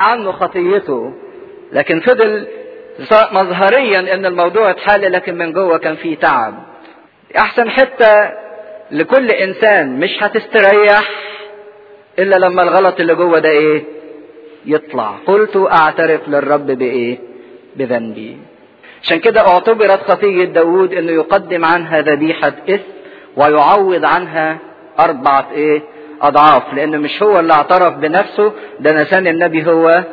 عنه خطيته لكن فضل مظهريا ان الموضوع اتحل لكن من جوه كان فيه تعب احسن حته لكل انسان مش هتستريح الا لما الغلط اللي جوه ده ايه يطلع قلت اعترف للرب بايه بذنبي عشان كده اعتبرت خطية داود انه يقدم عنها ذبيحة اثم ويعوض عنها اربعة ايه اضعاف لان مش هو اللي اعترف بنفسه ده نسان النبي هو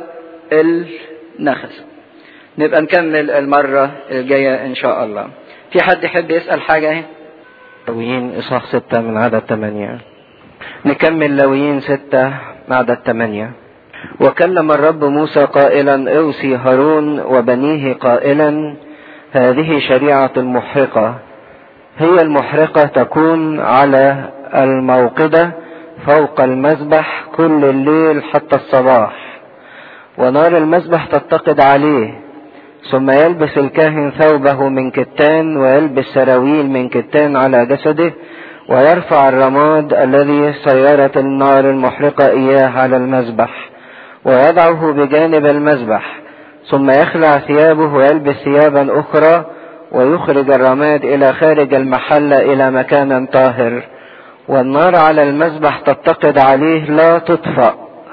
النخس نبقى نكمل المرة الجاية ان شاء الله في حد يحب يسأل حاجة لويين إصحاح ستة من عدد ثمانية نكمل لويين ستة من عدد ثمانية وكلم الرب موسى قائلا اوصي هارون وبنيه قائلا هذه شريعة المحرقة هي المحرقة تكون على الموقدة فوق المذبح كل الليل حتى الصباح ونار المذبح تتقد عليه ثم يلبس الكاهن ثوبه من كتان ويلبس سراويل من كتان على جسده ويرفع الرماد الذي سيرت النار المحرقة إياه على المذبح ويضعه بجانب المذبح ثم يخلع ثيابه ويلبس ثيابا أخرى ويخرج الرماد إلى خارج المحلة إلى مكان طاهر والنار على المذبح تتقد عليه لا تطفأ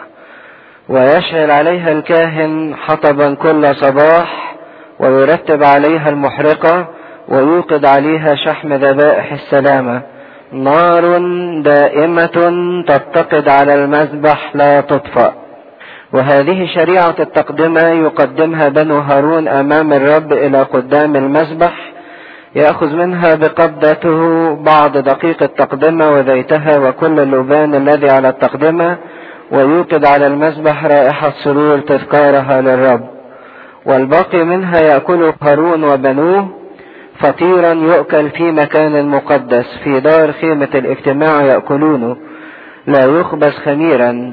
ويشعل عليها الكاهن حطبا كل صباح ويرتب عليها المحرقة ويوقد عليها شحم ذبائح السلامة نار دائمة تتقد على المذبح لا تطفأ وهذه شريعة التقدمة يقدمها بنو هارون أمام الرب إلى قدام المذبح يأخذ منها بقبضته بعض دقيق التقدمة وزيتها وكل اللبان الذي على التقدمة ويوقد على المذبح رائحة سرور تذكارها للرب والباقي منها يأكله هارون وبنوه فطيرا يؤكل في مكان مقدس في دار خيمة الاجتماع يأكلونه لا يخبز خميرا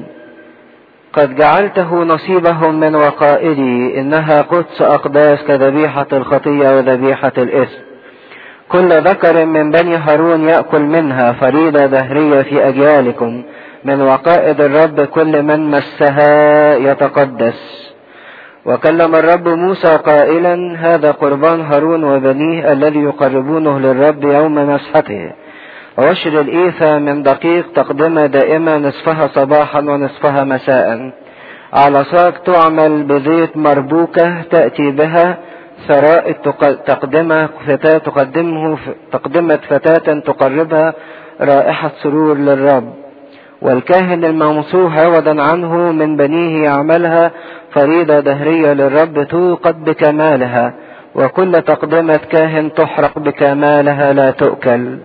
قد جعلته نصيبهم من وقائدي إنها قدس أقداس كذبيحة الخطية وذبيحة الإثم كل ذكر من بني هارون يأكل منها فريضة دهرية في أجيالكم من وقائد الرب كل من مسها يتقدس وكلم الرب موسى قائلا هذا قربان هارون وبنيه الذي يقربونه للرب يوم مسحته واشر الإيثى من دقيق تقدمة دائمة نصفها صباحا ونصفها مساء على ساق تعمل بزيت مربوكة تأتي بها ثرائد تقدمة فتاة تقدمه تقدمة فتاة تقربها رائحة سرور للرب والكاهن الممسوح عوضا عنه من بنيه يعملها فريضة دهرية للرب توقد بكمالها وكل تقدمة كاهن تحرق بكمالها لا تؤكل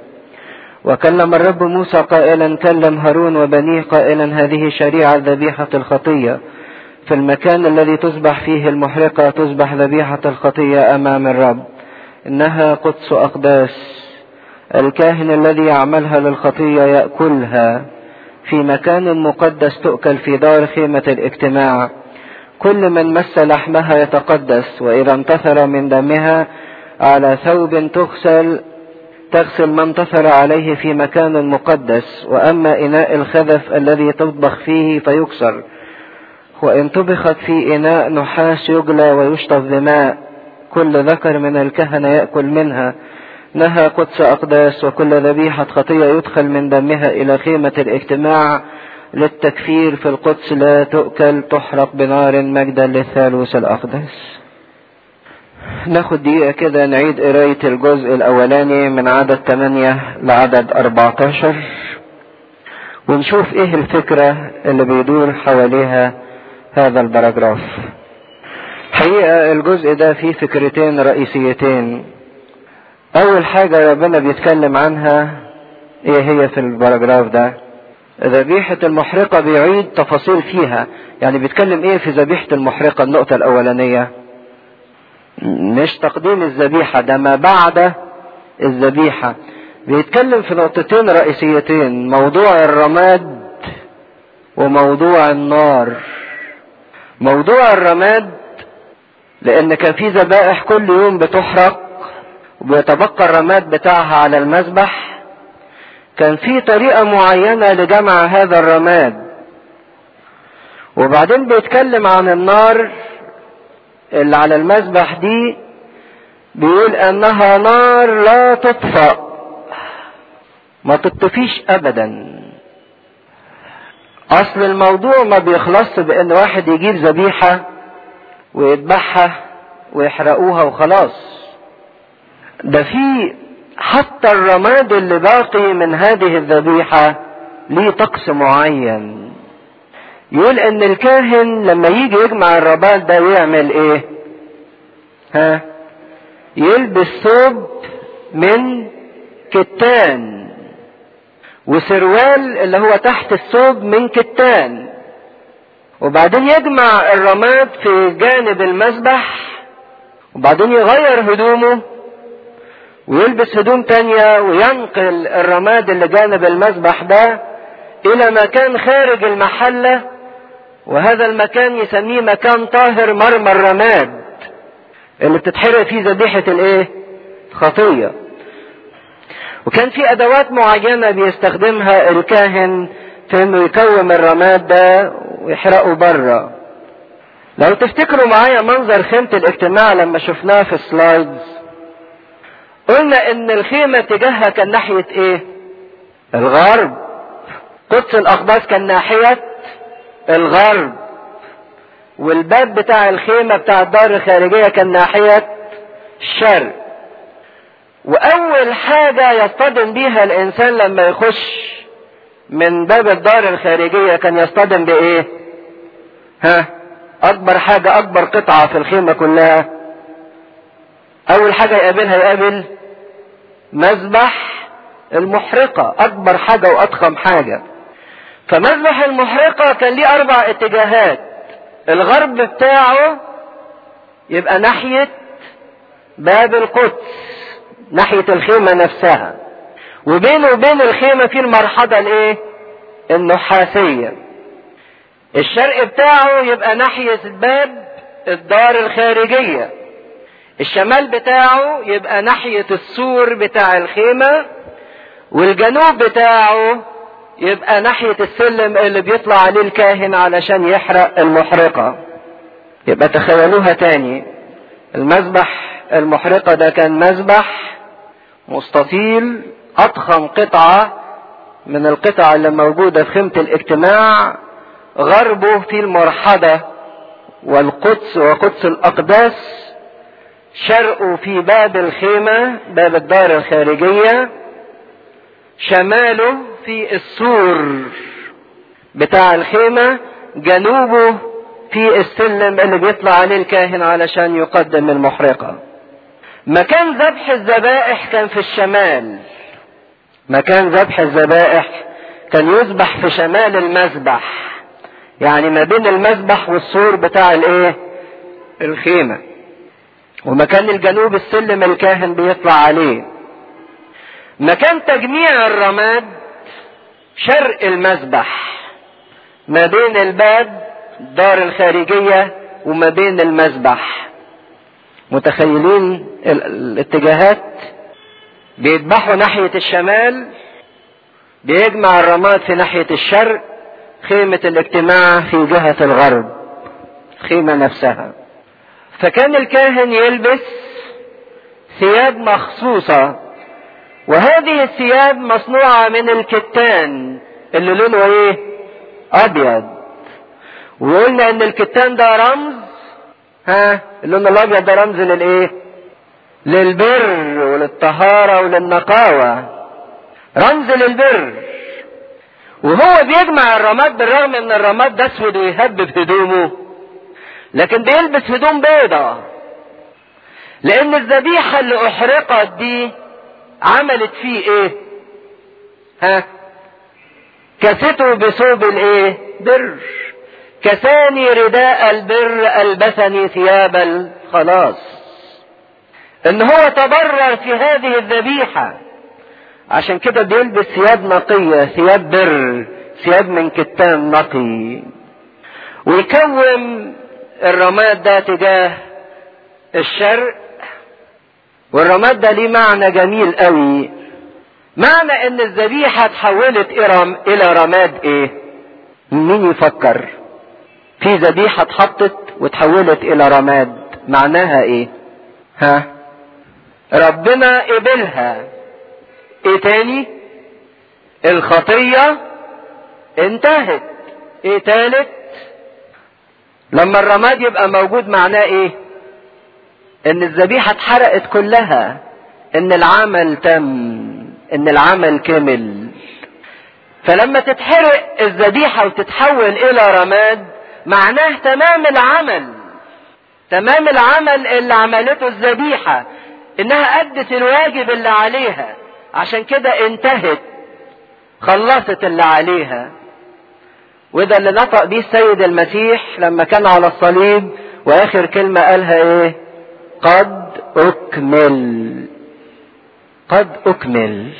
وكلم الرب موسى قائلا كلم هارون وبنيه قائلا هذه شريعة ذبيحة الخطية في المكان الذي تذبح فيه المحرقة تذبح ذبيحة الخطية أمام الرب إنها قدس أقداس الكاهن الذي يعملها للخطية يأكلها في مكان مقدس تؤكل في دار خيمة الاجتماع كل من مس لحمها يتقدس وإذا انتصر من دمها على ثوب تغسل تغسل ما انتصر عليه في مكان مقدس وأما إناء الخذف الذي تطبخ فيه فيكسر وإن طبخت في إناء نحاس يجلى ويشطف بماء كل ذكر من الكهنة يأكل منها نهى قدس أقداس وكل ذبيحة خطية يدخل من دمها إلى خيمة الاجتماع للتكفير في القدس لا تؤكل تحرق بنار مجدا للثالوث الأقدس ناخد دقيقة كده نعيد قراية الجزء الأولاني من عدد 8 لعدد 14 ونشوف ايه الفكرة اللي بيدور حواليها هذا البراجراف حقيقة الجزء ده فيه فكرتين رئيسيتين أول حاجة ربنا بيتكلم عنها ايه هي في البراجراف ده ذبيحة المحرقة بيعيد تفاصيل فيها يعني بيتكلم ايه في ذبيحة المحرقة النقطة الأولانية مش تقديم الذبيحة ده ما بعد الذبيحة بيتكلم في نقطتين رئيسيتين موضوع الرماد وموضوع النار موضوع الرماد لان كان في ذبائح كل يوم بتحرق وبيتبقى الرماد بتاعها على المذبح كان في طريقة معينة لجمع هذا الرماد وبعدين بيتكلم عن النار اللي على المذبح دي بيقول انها نار لا تطفأ ما تطفيش ابدا اصل الموضوع ما بيخلصش بان واحد يجيب ذبيحة ويذبحها ويحرقوها وخلاص ده في حتى الرماد اللي باقي من هذه الذبيحة ليه طقس معين يقول ان الكاهن لما يجي يجمع الرماد ده ويعمل ايه ها يلبس ثوب من كتان وسروال اللي هو تحت الثوب من كتان وبعدين يجمع الرماد في جانب المذبح وبعدين يغير هدومه ويلبس هدوم تانية وينقل الرماد اللي جانب المذبح ده الى مكان خارج المحلة وهذا المكان يسميه مكان طاهر مرمى الرماد اللي بتتحرق فيه ذبيحة الايه خطية وكان في ادوات معينة بيستخدمها الكاهن في انه يكوم الرماد ده ويحرقه بره لو تفتكروا معايا منظر خيمة الاجتماع لما شفناه في السلايدز قلنا ان الخيمة تجاهها كان ناحية ايه الغرب قدس الاقداس كان ناحية الغرب والباب بتاع الخيمة بتاع الدار الخارجية كان ناحية الشرق واول حاجة يصطدم بيها الانسان لما يخش من باب الدار الخارجية كان يصطدم بايه ها اكبر حاجة اكبر قطعة في الخيمة كلها اول حاجة يقابلها يقابل مذبح المحرقة اكبر حاجة واضخم حاجة فمذبح المحرقة كان ليه اربع اتجاهات الغرب بتاعه يبقى ناحية باب القدس ناحية الخيمة نفسها وبينه وبين الخيمة في المرحلة الايه النحاسية الشرق بتاعه يبقى ناحية باب الدار الخارجية الشمال بتاعه يبقى ناحية السور بتاع الخيمة والجنوب بتاعه يبقى ناحية السلم اللي بيطلع عليه الكاهن علشان يحرق المحرقة يبقى تخيلوها تاني المذبح المحرقة ده كان مذبح مستطيل أضخم قطعة من القطع اللي موجودة في خيمة الاجتماع غربه في المرحلة والقدس وقدس الأقداس شرقه في باب الخيمة باب الدار الخارجية شماله في السور بتاع الخيمة جنوبه في السلم اللي بيطلع عليه الكاهن علشان يقدم المحرقة مكان ذبح الذبائح كان في الشمال مكان ذبح الذبائح كان يذبح في شمال المذبح يعني ما بين المذبح والسور بتاع الايه الخيمة ومكان الجنوب السلم الكاهن بيطلع عليه مكان تجميع الرماد شرق المذبح ما بين الباب الدار الخارجية وما بين المذبح متخيلين الاتجاهات بيذبحوا ناحية الشمال بيجمع الرماد في ناحية الشرق خيمة الاجتماع في جهة الغرب الخيمة نفسها فكان الكاهن يلبس ثياب مخصوصة وهذه الثياب مصنوعة من الكتان اللي لونه ايه ابيض وقلنا ان الكتان ده رمز ها اللون الابيض ده رمز للايه للبر وللطهارة وللنقاوة رمز للبر وهو بيجمع الرماد بالرغم ان الرماد ده اسود ويهبب هدومه لكن بيلبس هدوم بيضة لان الذبيحة اللي احرقت دي عملت فيه ايه ها كسته بثوب الايه بر كساني رداء البر البسني ثياب الخلاص ان هو تبرر في هذه الذبيحة عشان كده بيلبس ثياب نقية ثياب بر ثياب من كتان نقي ويكوم الرماد ده تجاه الشرق والرماد ده ليه معنى جميل قوي معنى ان الذبيحة اتحولت الى رماد ايه مين يفكر في ذبيحة اتحطت وتحولت الى رماد معناها ايه ها ربنا قبلها ايه تاني الخطية انتهت ايه تالت لما الرماد يبقى موجود معناه ايه ان الذبيحة اتحرقت كلها ان العمل تم ان العمل كمل فلما تتحرق الذبيحة وتتحول الى رماد معناه تمام العمل تمام العمل اللي عملته الذبيحة انها ادت الواجب اللي عليها عشان كده انتهت خلصت اللي عليها وده اللي نطق بيه السيد المسيح لما كان على الصليب واخر كلمة قالها ايه قد اكمل قد اكمل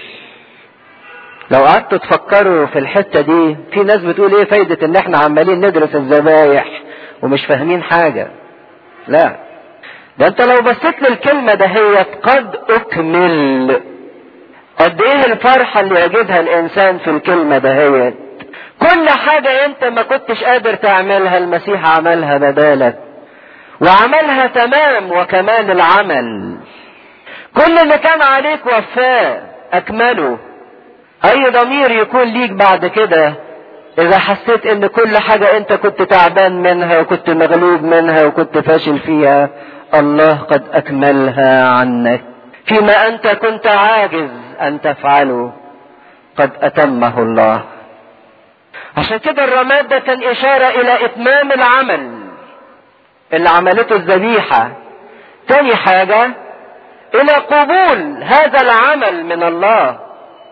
لو قعدتوا تفكروا في الحتة دي في ناس بتقول ايه فايدة ان احنا عمالين ندرس الذبايح ومش فاهمين حاجة لا ده انت لو بصيت للكلمة دهيت قد اكمل قد ايه الفرحة اللي يجدها الانسان في الكلمة دهيت كل حاجة انت ما كنتش قادر تعملها المسيح عملها بدالك وعملها تمام وكمال العمل كل اللي كان عليك وفاه اكمله اي ضمير يكون ليك بعد كده اذا حسيت ان كل حاجة انت كنت تعبان منها وكنت مغلوب منها وكنت فاشل فيها الله قد اكملها عنك فيما انت كنت عاجز ان تفعله قد اتمه الله عشان كده الرماد ده كان اشارة الى اتمام العمل اللي عملته الذبيحة تاني حاجة الى قبول هذا العمل من الله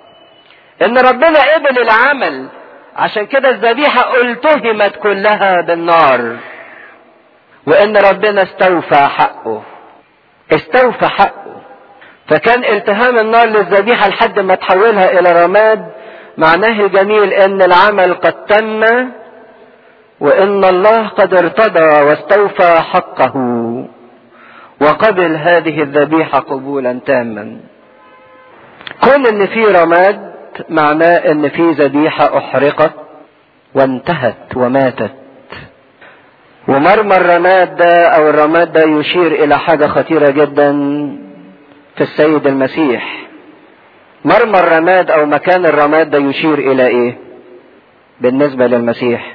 ان ربنا قبل العمل عشان كده الذبيحة التهمت كلها بالنار وان ربنا استوفى حقه استوفى حقه فكان التهام النار للذبيحة لحد ما تحولها الى رماد معناه الجميل ان العمل قد تم وان الله قد ارتضى واستوفى حقه وقبل هذه الذبيحة قبولا تاما كون ان في رماد معناه ان في ذبيحة احرقت وانتهت وماتت ومرمى الرماد ده او الرماد ده يشير الى حاجة خطيرة جدا في السيد المسيح مرمى الرماد او مكان الرماد ده يشير الى ايه بالنسبة للمسيح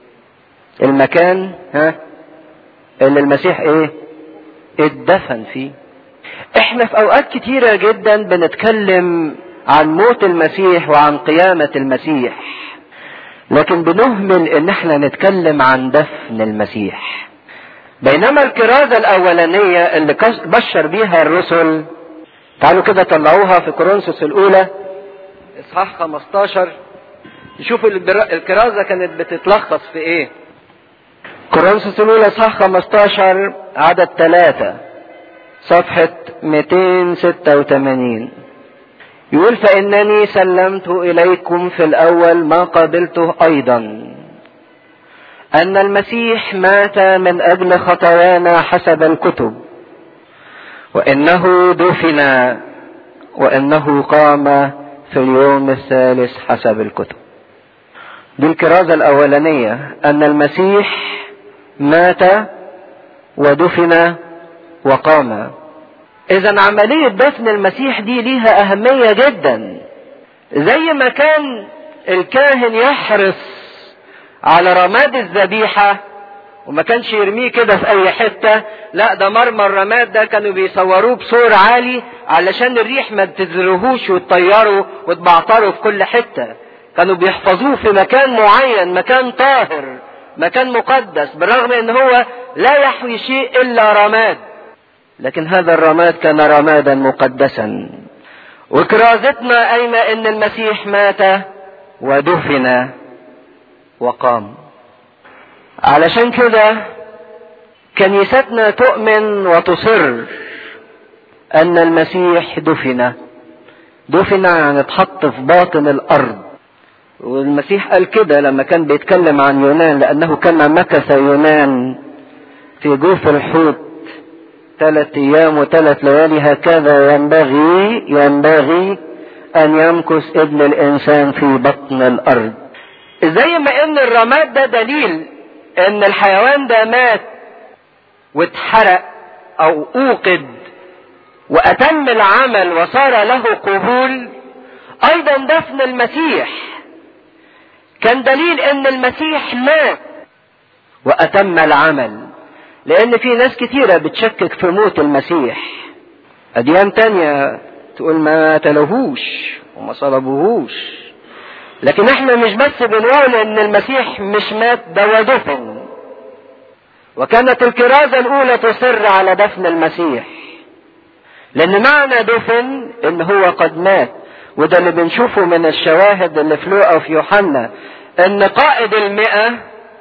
المكان ها اللي المسيح ايه اتدفن فيه احنا في اوقات كتيرة جدا بنتكلم عن موت المسيح وعن قيامة المسيح لكن بنهمل ان احنا نتكلم عن دفن المسيح بينما الكرازة الاولانية اللي بشر بيها الرسل تعالوا كده طلعوها في كورنثوس الاولى اصحاح 15 نشوف الكرازة كانت بتتلخص في ايه كورنثوس الاولى اصحاح 15 عدد 3 صفحة 286 يقول فإنني سلمت إليكم في الأول ما قابلته أيضا أن المسيح مات من أجل خطايانا حسب الكتب وإنه دفن وإنه قام في اليوم الثالث حسب الكتب دي الكرازة الأولانية أن المسيح مات ودفن وقام اذا عملية دفن المسيح دي ليها اهمية جدا زي ما كان الكاهن يحرص على رماد الذبيحة وما كانش يرميه كده في اي حتة لا ده مرمى الرماد ده كانوا بيصوروه بصور عالي علشان الريح ما تزرهوش وتطيره وتبعتره في كل حتة كانوا بيحفظوه في مكان معين مكان طاهر مكان مقدس بالرغم ان هو لا يحوي شيء الا رماد لكن هذا الرماد كان رمادا مقدسا وكرازتنا اين ان المسيح مات ودفن وقام علشان كده كنيستنا تؤمن وتصر ان المسيح دفن دفن يعني اتحط في باطن الارض والمسيح قال كده لما كان بيتكلم عن يونان لانه كان مكث يونان في جوف الحوت ثلاث ايام وثلاث ليالي هكذا ينبغي ينبغي ان يمكث ابن الانسان في بطن الارض زي ما ان الرماد ده دليل ان الحيوان ده مات واتحرق او اوقد واتم العمل وصار له قبول ايضا دفن المسيح كان دليل ان المسيح مات واتم العمل لان في ناس كتيرة بتشكك في موت المسيح اديان تانية تقول ما تلهوش وما صلبوهوش لكن احنا مش بس بنقول ان المسيح مش مات ده ودفن وكانت الكرازة الاولى تصر على دفن المسيح لان معنى دفن ان هو قد مات وده اللي بنشوفه من الشواهد اللي في لوقا وفي يوحنا ان قائد المئة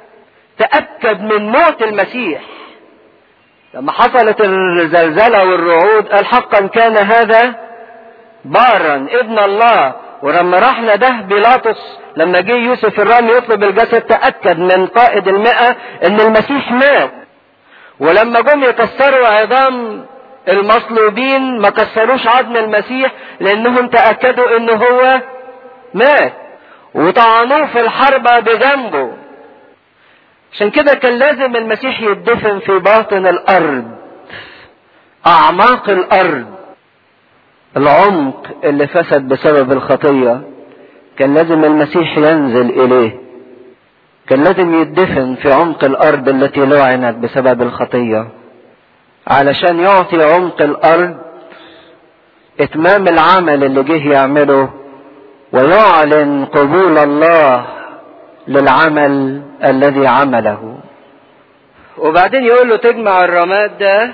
تأكد من موت المسيح لما حصلت الزلزلة والرعود قال حقا كان هذا بارا ابن الله ولما راح نده بيلاطس لما جه يوسف الرامي يطلب الجسد تأكد من قائد المئة ان المسيح مات ولما جم يكسروا عظام المصلوبين ما كسروش عظم المسيح لانهم تأكدوا ان هو مات وطعنوه في الحربة بجنبه عشان كده كان لازم المسيح يدفن في باطن الارض اعماق الارض العمق اللي فسد بسبب الخطية كان لازم المسيح ينزل اليه كان لازم يدفن في عمق الارض التي لعنت بسبب الخطية علشان يعطي عمق الارض اتمام العمل اللي جه يعمله ويعلن قبول الله للعمل الذي عمله وبعدين يقول له تجمع الرماد ده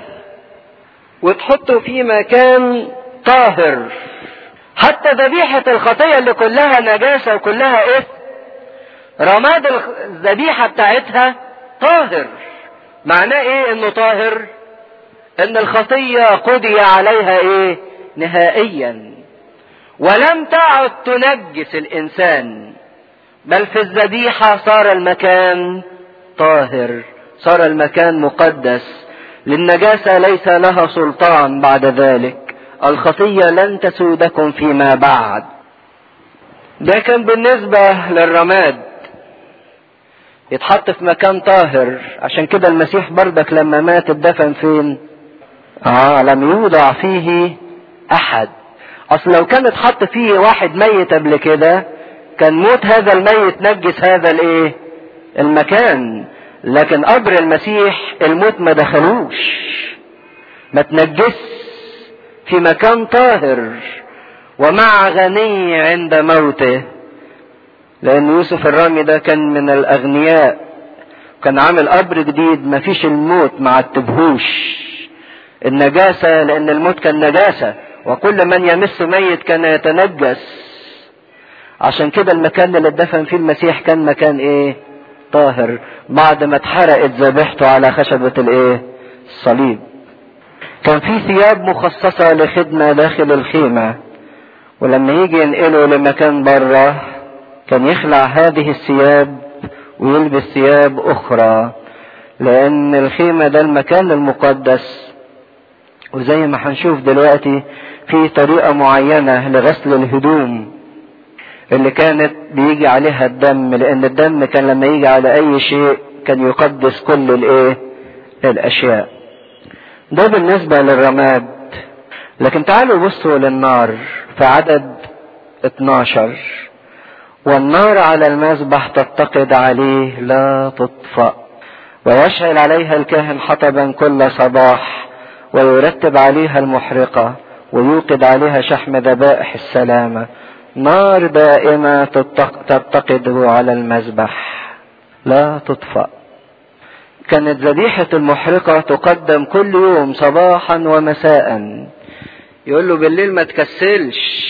وتحطه في مكان طاهر حتى ذبيحة الخطية اللي كلها نجاسة وكلها إثم رماد الذبيحة بتاعتها طاهر معناه ايه انه طاهر ان الخطية قضي عليها ايه نهائيا ولم تعد تنجس الانسان بل في الذبيحة صار المكان طاهر صار المكان مقدس للنجاسة ليس لها سلطان بعد ذلك الخطية لن تسودكم فيما بعد ده كان بالنسبة للرماد يتحط في مكان طاهر عشان كده المسيح بردك لما مات اتدفن فين اه لم يوضع فيه احد اصل لو كان اتحط فيه واحد ميت قبل كده كان موت هذا الميت نجس هذا الايه المكان لكن قبر المسيح الموت ما دخلوش ما تنجس في مكان طاهر ومع غني عند موته لان يوسف الرامي ده كان من الاغنياء كان عامل قبر جديد ما فيش الموت ما عتبهوش النجاسة لان الموت كان نجاسة وكل من يمس ميت كان يتنجس عشان كده المكان اللي اتدفن فيه المسيح كان مكان ايه طاهر بعد ما اتحرقت ذبيحته على خشبة الايه الصليب كان في ثياب مخصصة لخدمة داخل الخيمة ولما يجي ينقله لمكان بره كان يخلع هذه الثياب ويلبس ثياب اخرى لان الخيمة ده المكان المقدس وزي ما هنشوف دلوقتي في طريقة معينة لغسل الهدوم اللي كانت بيجي عليها الدم لان الدم كان لما يجي على اي شيء كان يقدس كل الايه الاشياء ده بالنسبة للرماد لكن تعالوا بصوا للنار في عدد 12 والنار على المذبح تتقد عليه لا تطفأ ويشعل عليها الكاهن حطبا كل صباح ويرتب عليها المحرقة ويوقد عليها شحم ذبائح السلامة نار دائمة تتقده على المذبح لا تطفأ كانت ذبيحة المحرقة تقدم كل يوم صباحا ومساء يقول له بالليل ما تكسلش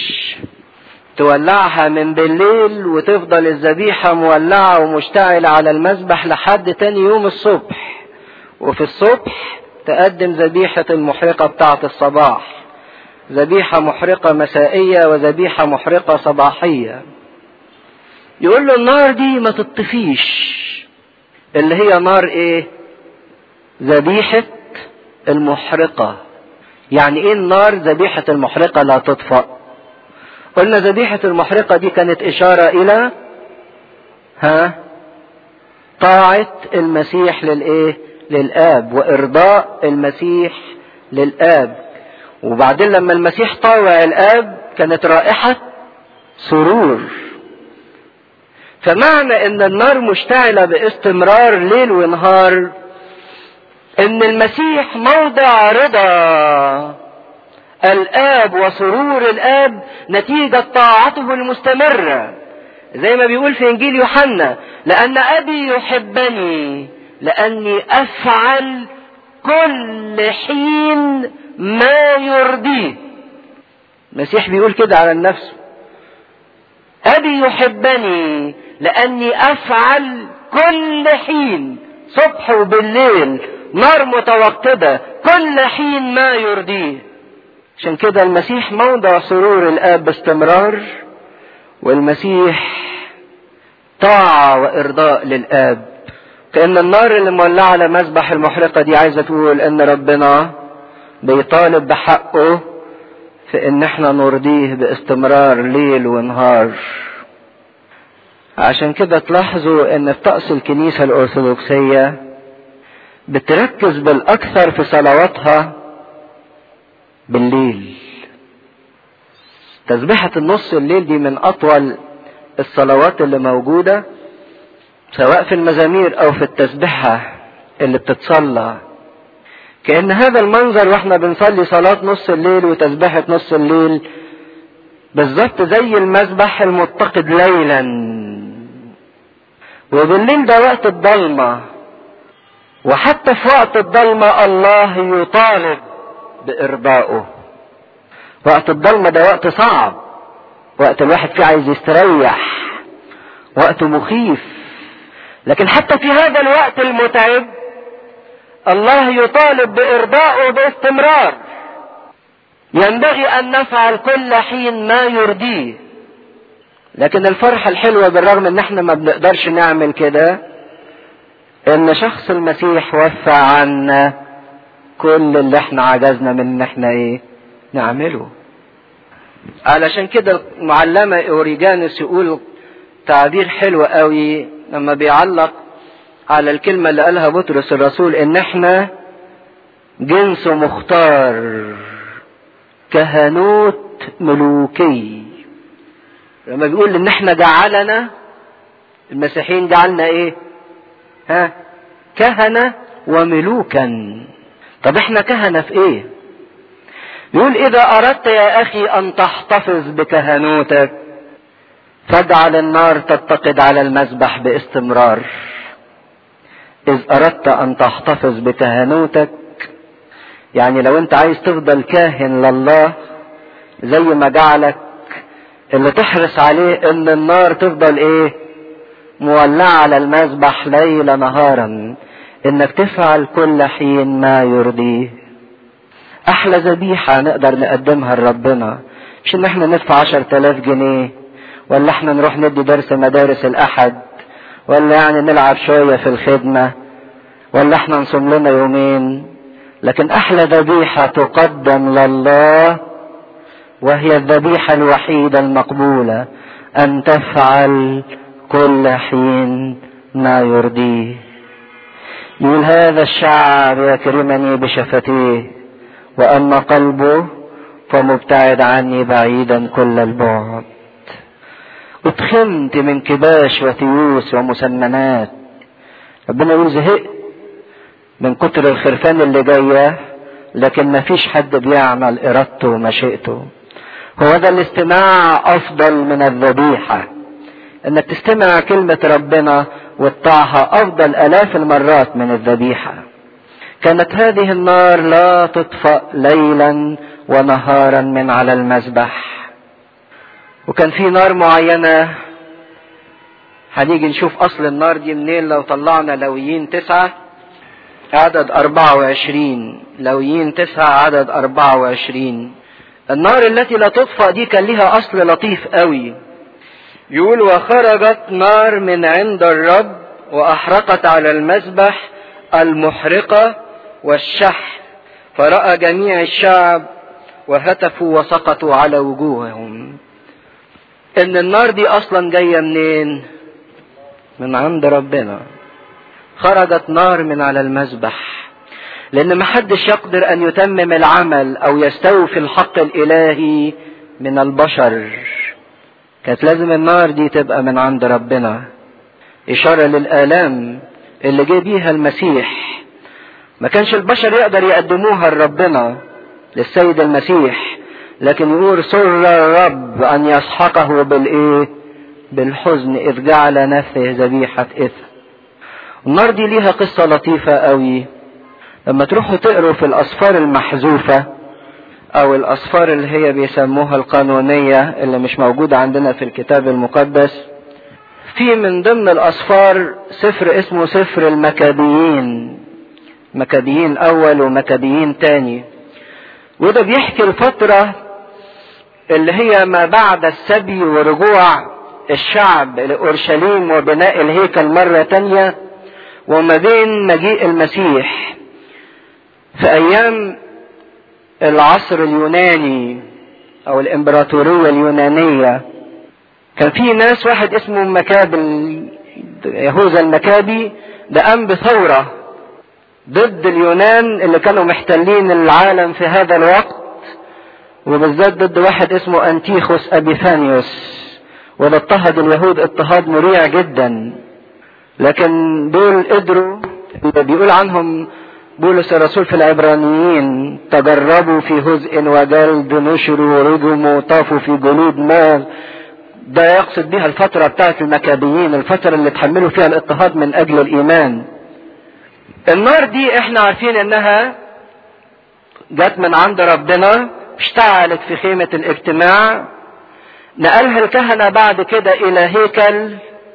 تولعها من بالليل وتفضل الذبيحة مولعة ومشتعلة على المذبح لحد تاني يوم الصبح وفي الصبح تقدم ذبيحة المحرقة بتاعة الصباح ذبيحة محرقة مسائية وذبيحة محرقة صباحية يقول له النار دي ما تطفيش اللي هي نار ايه ذبيحة المحرقة يعني ايه النار ذبيحة المحرقة لا تطفأ قلنا ذبيحة المحرقة دي كانت اشارة الى ها طاعة المسيح للايه للاب وارضاء المسيح للاب وبعدين لما المسيح طاوع الاب كانت رائحة سرور فمعنى ان النار مشتعلة باستمرار ليل ونهار ان المسيح موضع رضا الاب وسرور الاب نتيجة طاعته المستمرة زي ما بيقول في انجيل يوحنا لان ابي يحبني لاني افعل كل حين ما يرضيه المسيح بيقول كده على نفسه ابي يحبني لاني افعل كل حين صبح وبالليل نار متوقدة كل حين ما يرضيه عشان كده المسيح موضع سرور الاب باستمرار والمسيح طاعة وارضاء للاب كأن النار اللي مولعة على مذبح المحرقة دي عايزة تقول ان ربنا بيطالب بحقه في ان احنا نرضيه باستمرار ليل ونهار عشان كده تلاحظوا ان في طقس الكنيسة الارثوذكسية بتركز بالاكثر في صلواتها بالليل تسبيحة النص الليل دي من اطول الصلوات اللي موجودة سواء في المزامير او في التسبيحة اللي بتتصلى كأن هذا المنظر واحنا بنصلي صلاة نص الليل وتسبيحة نص الليل بالظبط زي المذبح المتقد ليلا وبالليل ده وقت الضلمة وحتى في وقت الضلمة الله يطالب بإرضائه وقت الضلمة ده وقت صعب وقت الواحد فيه عايز يستريح وقت مخيف لكن حتى في هذا الوقت المتعب الله يطالب بإرضائه باستمرار ينبغي أن نفعل كل حين ما يرضيه لكن الفرحة الحلوة بالرغم ان احنا ما بنقدرش نعمل كده ان شخص المسيح وفى عنا كل اللي احنا عجزنا من ان احنا ايه نعمله علشان كده المعلمة اوريجانوس يقول تعبير حلو قوي لما بيعلق على الكلمة اللي قالها بطرس الرسول ان احنا جنس مختار كهنوت ملوكي لما بيقول ان احنا جعلنا المسيحيين جعلنا ايه ها كهنة وملوكا طب احنا كهنة في ايه يقول اذا اردت يا اخي ان تحتفظ بكهنوتك فاجعل النار تتقد على المذبح باستمرار اذ اردت ان تحتفظ بكهنوتك يعني لو انت عايز تفضل كاهن لله زي ما جعلك اللي تحرص عليه ان النار تفضل ايه مولعة على المذبح ليل نهارا انك تفعل كل حين ما يرضيه احلى ذبيحة نقدر نقدمها لربنا مش ان احنا ندفع عشر تلاف جنيه ولا احنا نروح ندي درس مدارس الاحد ولا يعني نلعب شوية في الخدمة ولا احنا نصوم لنا يومين لكن احلى ذبيحة تقدم لله وهي الذبيحة الوحيدة المقبولة أن تفعل كل حين ما يرضيه يقول هذا الشعب يكرمني بشفتيه وأما قلبه فمبتعد عني بعيدا كل البعد اتخمت من كباش وتيوس ومسننات ربنا يقول زهقت من كتر الخرفان اللي جايه لكن مفيش حد بيعمل ارادته ومشيئته هو ده الاستماع افضل من الذبيحة انك تستمع كلمة ربنا وتطاعها افضل الاف المرات من الذبيحة كانت هذه النار لا تطفأ ليلا ونهارا من على المذبح وكان في نار معينة هنيجي نشوف اصل النار دي منين لو طلعنا لويين تسعة عدد أربعة وعشرين لويين تسعة عدد أربعة وعشرين النار التي لا تطفأ دي كان لها أصل لطيف قوي يقول وخرجت نار من عند الرب وأحرقت على المذبح المحرقة والشح فرأى جميع الشعب وهتفوا وسقطوا على وجوههم ان النار دي اصلا جاية منين من عند ربنا خرجت نار من على المذبح لان محدش يقدر ان يتمم العمل او يستوفي الحق الالهي من البشر كانت لازم النار دي تبقى من عند ربنا اشاره للالام اللي جه بيها المسيح ما كانش البشر يقدر يقدموها لربنا للسيد المسيح لكن يقول سر الرب ان يسحقه بالايه بالحزن اذ جعل نفسه ذبيحه اثم النار دي ليها قصه لطيفه قوي لما تروحوا تقروا في الاسفار المحذوفه او الاسفار اللي هي بيسموها القانونيه اللي مش موجوده عندنا في الكتاب المقدس في من ضمن الاسفار سفر اسمه سفر المكابيين مكابيين اول ومكابيين تاني وده بيحكي الفترة اللي هي ما بعد السبي ورجوع الشعب لأورشليم وبناء الهيكل مرة تانية وما بين مجيء المسيح في أيام العصر اليوناني أو الإمبراطورية اليونانية كان في ناس واحد اسمه مكابل يهوذا المكابي ده قام بثورة ضد اليونان اللي كانوا محتلين العالم في هذا الوقت وبالذات ضد واحد اسمه أنتيخوس أبيفانيوس وده اضطهد اليهود اضطهاد مريع جدا لكن دول قدروا اللي بيقول عنهم بولس الرسول في العبرانيين تجربوا في هزء وجلد نشروا ورجموا طافوا في جلود مال ده يقصد بها الفترة بتاعت المكابيين الفترة اللي تحملوا فيها الاضطهاد من أجل الإيمان النار دي احنا عارفين انها جت من عند ربنا اشتعلت في خيمة الاجتماع نقلها الكهنة بعد كده الى هيكل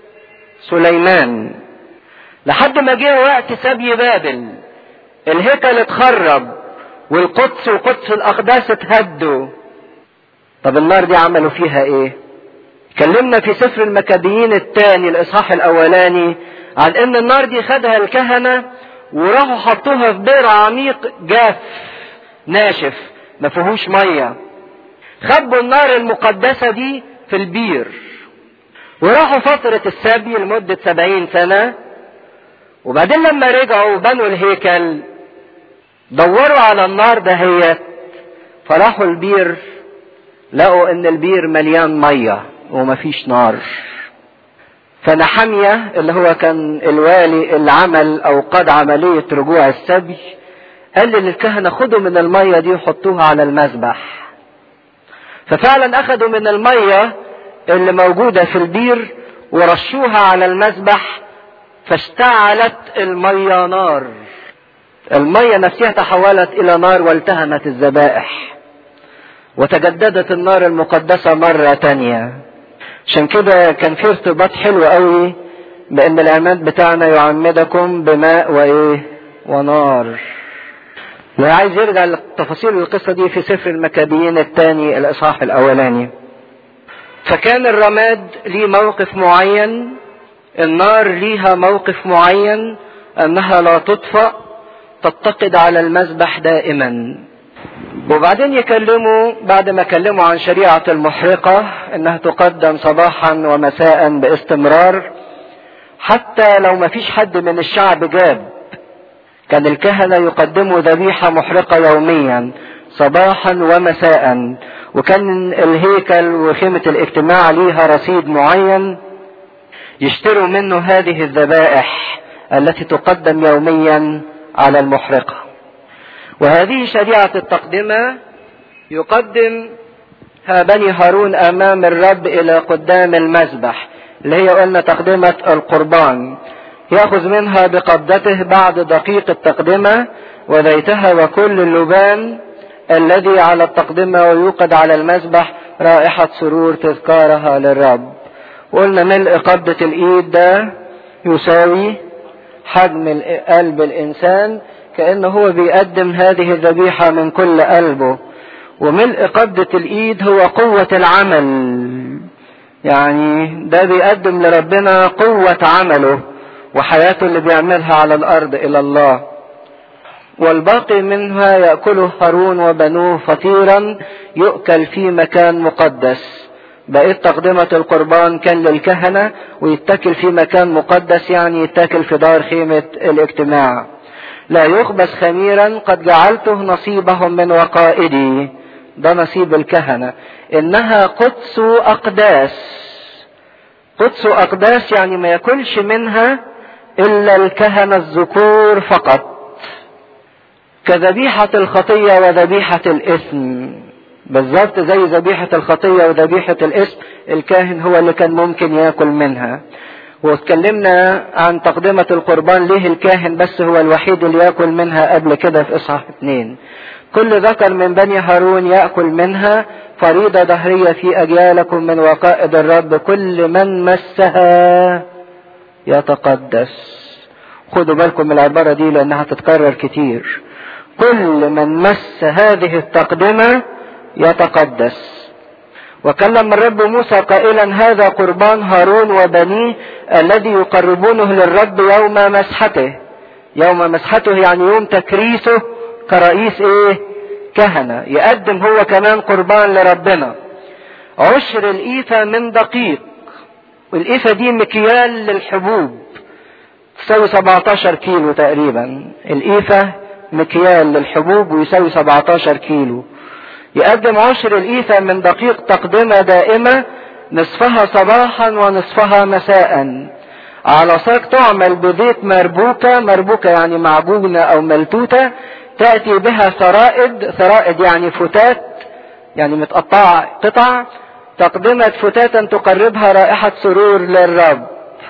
سليمان لحد ما جه وقت سبي بابل الهيكل اتخرب والقدس وقدس الاقداس اتهدوا طب النار دي عملوا فيها ايه اتكلمنا في سفر المكابيين الثاني الاصحاح الاولاني عن ان النار دي خدها الكهنه وراحوا حطوها في بئر عميق جاف ناشف ما فيهوش ميه خبوا النار المقدسه دي في البير وراحوا فترة السبي لمدة سبعين سنة وبعدين لما رجعوا بنوا الهيكل دوروا على النار دهيت فراحوا البير لقوا ان البير مليان ميه ومفيش نار فنحمية اللي هو كان الوالي اللي عمل او قاد عملية رجوع السبي قال للكهنة خدوا من المية دي وحطوها على المذبح ففعلا اخدوا من المية اللي موجودة في البير ورشوها على المذبح فاشتعلت المية نار المية نفسها تحولت الى نار والتهمت الذبائح وتجددت النار المقدسة مرة تانية عشان كده كان في ارتباط حلو قوي بان العماد بتاعنا يعمدكم بماء وايه ونار اللي عايز يرجع لتفاصيل القصة دي في سفر المكابيين الثاني الاصحاح الاولاني فكان الرماد ليه موقف معين النار ليها موقف معين انها لا تطفأ تتقد على المذبح دائما وبعدين يكلموا بعد ما كلموا عن شريعة المحرقة انها تقدم صباحا ومساء باستمرار حتى لو ما فيش حد من الشعب جاب كان الكهنة يقدموا ذبيحة محرقة يوميا صباحا ومساء وكان الهيكل وخيمة الاجتماع ليها رصيد معين يشتروا منه هذه الذبائح التي تقدم يوميا على المحرقه وهذه شريعة التقدمة يقدمها بني هارون أمام الرب إلى قدام المذبح اللي هي قلنا تقدمة القربان يأخذ منها بقبضته بعد دقيق التقدمة وزيتها وكل اللبان الذي على التقدمة ويوقد على المذبح رائحة سرور تذكارها للرب قلنا ملء قبضة الإيد ده يساوي حجم قلب الإنسان كأنه هو بيقدم هذه الذبيحة من كل قلبه وملء قبضة الإيد هو قوة العمل يعني ده بيقدم لربنا قوة عمله وحياته اللي بيعملها على الأرض إلى الله والباقي منها يأكله هارون وبنوه فطيرا يؤكل في مكان مقدس بقيت تقدمة القربان كان للكهنة ويتكل في مكان مقدس يعني يتكل في دار خيمة الاجتماع لا يخبز خميرا قد جعلته نصيبهم من وقائدي ده نصيب الكهنة انها قدس اقداس قدس اقداس يعني ما ياكلش منها الا الكهنة الذكور فقط كذبيحة الخطية وذبيحة الاثم بالظبط زي ذبيحة الخطية وذبيحة الاسم الكاهن هو اللي كان ممكن ياكل منها واتكلمنا عن تقدمة القربان ليه الكاهن بس هو الوحيد اللي ياكل منها قبل كده في اصحاح اتنين كل ذكر من بني هارون يأكل منها فريضة دهرية في أجيالكم من وقائد الرب كل من مسها يتقدس خدوا بالكم من العبارة دي لأنها تتكرر كتير كل من مس هذه التقدمة يتقدس وكلم الرب موسى قائلا هذا قربان هارون وبنيه الذي يقربونه للرب يوم مسحته يوم مسحته يعني يوم تكريسه كرئيس ايه كهنة يقدم هو كمان قربان لربنا عشر الإيفة من دقيق والإيفة دي مكيال للحبوب تساوي 17 كيلو تقريبا الإيفة مكيال للحبوب ويساوي 17 كيلو يقدم عشر الإيفة من دقيق تقدمة دائمة نصفها صباحا ونصفها مساء على ساق تعمل بزيت مربوكة مربوكة يعني معجونة أو ملتوتة تأتي بها ثرائد ثرائد يعني فتات يعني متقطعة قطع تقدمة فتاتا تقربها رائحة سرور للرب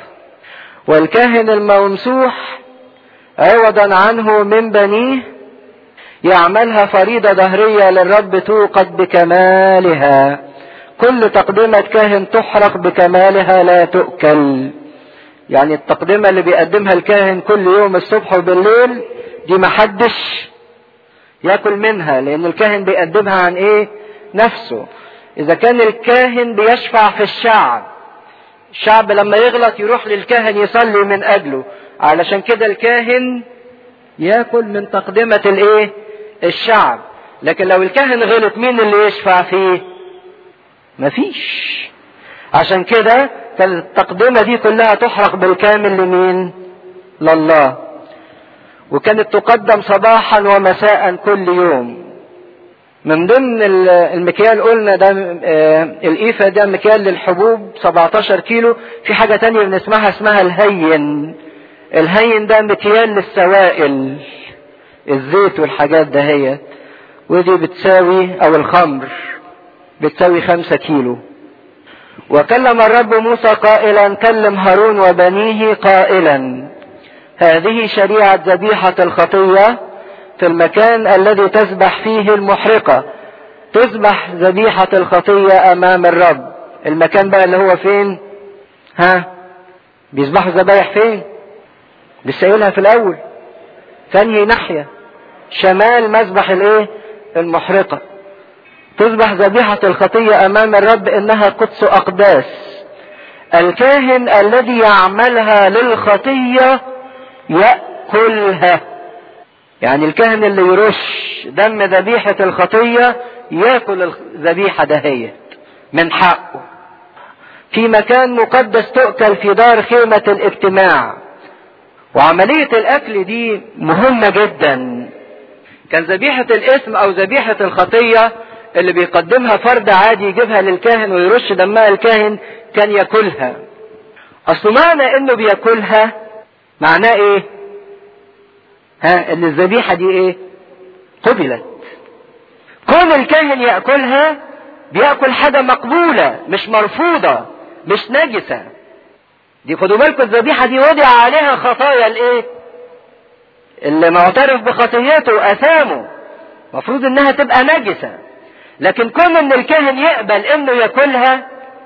والكاهن الممسوح عوضا عنه من بنيه يعملها فريضة دهرية للرب توقد بكمالها كل تقدمة كاهن تحرق بكمالها لا تؤكل يعني التقدمة اللي بيقدمها الكاهن كل يوم الصبح وبالليل دي محدش ياكل منها لان الكاهن بيقدمها عن ايه نفسه اذا كان الكاهن بيشفع في الشعب الشعب لما يغلط يروح للكاهن يصلي من اجله علشان كده الكاهن ياكل من تقدمة الايه الشعب لكن لو الكاهن غلط مين اللي يشفع فيه مفيش عشان كده كانت التقدمة دي كلها تحرق بالكامل لمين لله وكانت تقدم صباحا ومساء كل يوم من ضمن المكيال قلنا ده الإيفة ده مكيال للحبوب 17 كيلو في حاجة تانية بنسمعها اسمها الهين الهين ده مكيال للسوائل الزيت والحاجات دهيت ودي بتساوي او الخمر بتساوي خمسة كيلو وكلم الرب موسى قائلا كلم هارون وبنيه قائلا هذه شريعة ذبيحة الخطية في المكان الذي تذبح فيه المحرقة تذبح ذبيحة الخطية أمام الرب المكان بقى اللي هو فين ها بيذبحوا الذبايح فين لسه قايلها في الأول ثاني ناحية شمال مذبح الايه المحرقة تذبح ذبيحة الخطية أمام الرب إنها قدس أقداس الكاهن الذي يعملها للخطية يأكلها يعني الكاهن اللي يرش دم ذبيحة الخطية ياكل الذبيحة دهيت من حقه في مكان مقدس تؤكل في دار خيمة الاجتماع وعملية الأكل دي مهمة جدا كان ذبيحة الاسم أو ذبيحة الخطية اللي بيقدمها فرد عادي يجيبها للكاهن ويرش دمها الكاهن كان ياكلها أصل معنى إنه بياكلها معناه إيه؟ ها إن الذبيحة دي إيه؟ قبلت كون الكاهن ياكلها بياكل حاجة مقبولة مش مرفوضة مش نجسة دي خدوا بالكم الذبيحة دي وضع عليها خطايا الايه اللي معترف بخطيته واثامه مفروض انها تبقى نجسة لكن كون ان الكاهن يقبل انه ياكلها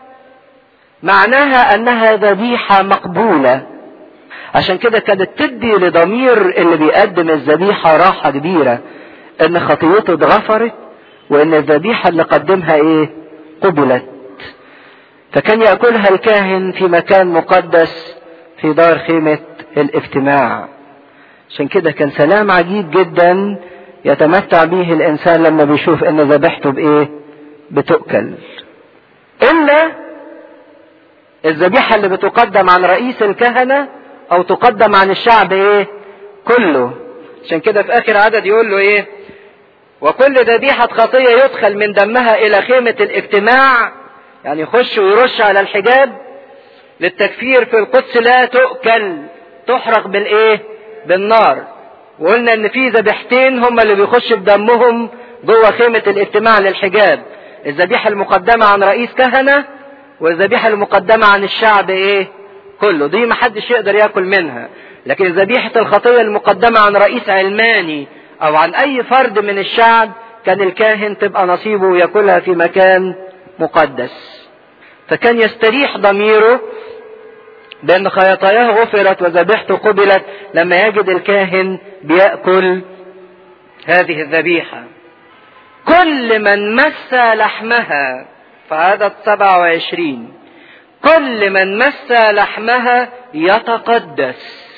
معناها انها ذبيحة مقبولة عشان كده كانت تدي لضمير اللي بيقدم الذبيحة راحة كبيرة ان خطيته اتغفرت وان الذبيحة اللي قدمها ايه قبلت فكان يأكلها الكاهن في مكان مقدس في دار خيمة الاجتماع عشان كده كان سلام عجيب جدا يتمتع به الانسان لما بيشوف ان ذبيحته بايه بتؤكل الا الذبيحة اللي بتقدم عن رئيس الكهنة او تقدم عن الشعب ايه كله عشان كده في اخر عدد يقول له ايه وكل ذبيحة خطية يدخل من دمها الى خيمة الاجتماع يعني يخش ويرش على الحجاب للتكفير في القدس لا تؤكل تحرق بالايه بالنار وقلنا ان في ذبيحتين هم اللي بيخش بدمهم جوه خيمة الاجتماع للحجاب الذبيحة المقدمة عن رئيس كهنة والذبيحة المقدمة عن الشعب ايه كله دي محدش يقدر ياكل منها لكن ذبيحة الخطية المقدمة عن رئيس علماني او عن اي فرد من الشعب كان الكاهن تبقى نصيبه وياكلها في مكان مقدس فكان يستريح ضميره بأن خياطاياه غفرت وذبيحته قبلت لما يجد الكاهن بيأكل هذه الذبيحة كل من مس لحمها في عدد 27 كل من مس لحمها يتقدس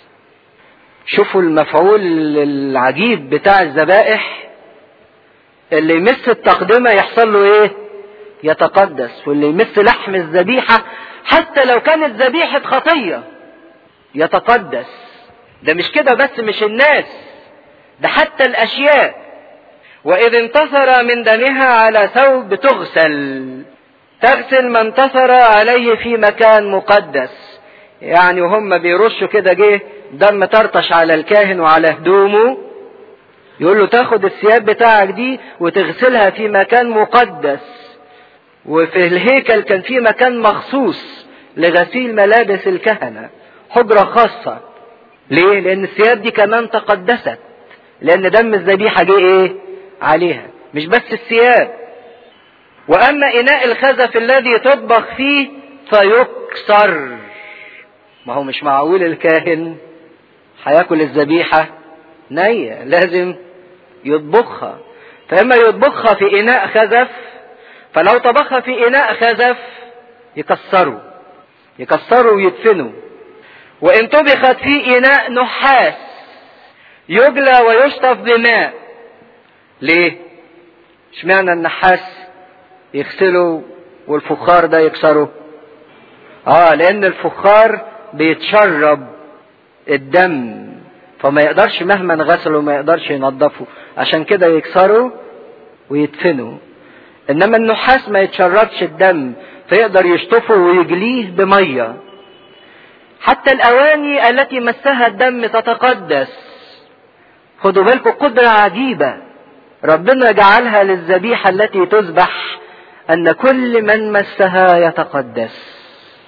شوفوا المفعول العجيب بتاع الذبائح اللي يمس التقدمة يحصل له ايه يتقدس واللي يمس لحم الذبيحة حتى لو كانت ذبيحة خطية يتقدس ده مش كده بس مش الناس ده حتى الأشياء وإذ انتصر من دمها على ثوب تغسل تغسل ما انتصر عليه في مكان مقدس يعني وهم بيرشوا كده جه دم طرطش على الكاهن وعلى هدومه يقول له تاخد الثياب بتاعك دي وتغسلها في مكان مقدس وفي الهيكل كان في مكان مخصوص لغسيل ملابس الكهنة حجرة خاصة ليه؟ لأن الثياب دي كمان تقدست لأن دم الذبيحة جه إيه؟ عليها مش بس الثياب وأما إناء الخزف الذي تطبخ فيه فيكسر ما هو مش معقول الكاهن هياكل الذبيحة نية لازم يطبخها فإما يطبخها في إناء خزف فلو طبخها في إناء خزف يكسروا يكسروا ويدفنوا وإن طبخت في إناء نحاس يجلى ويشطف بماء ليه؟ اشمعنى النحاس يغسله والفخار ده يكسره؟ اه لأن الفخار بيتشرب الدم فما يقدرش مهما غسله ما يقدرش ينظفه عشان كده يكسره ويدفنه انما النحاس ما يتشربش الدم فيقدر يشطفه ويجليه بميه حتى الاواني التي مسها الدم تتقدس خدوا بالكم قدرة عجيبة ربنا جعلها للذبيحة التي تذبح ان كل من مسها يتقدس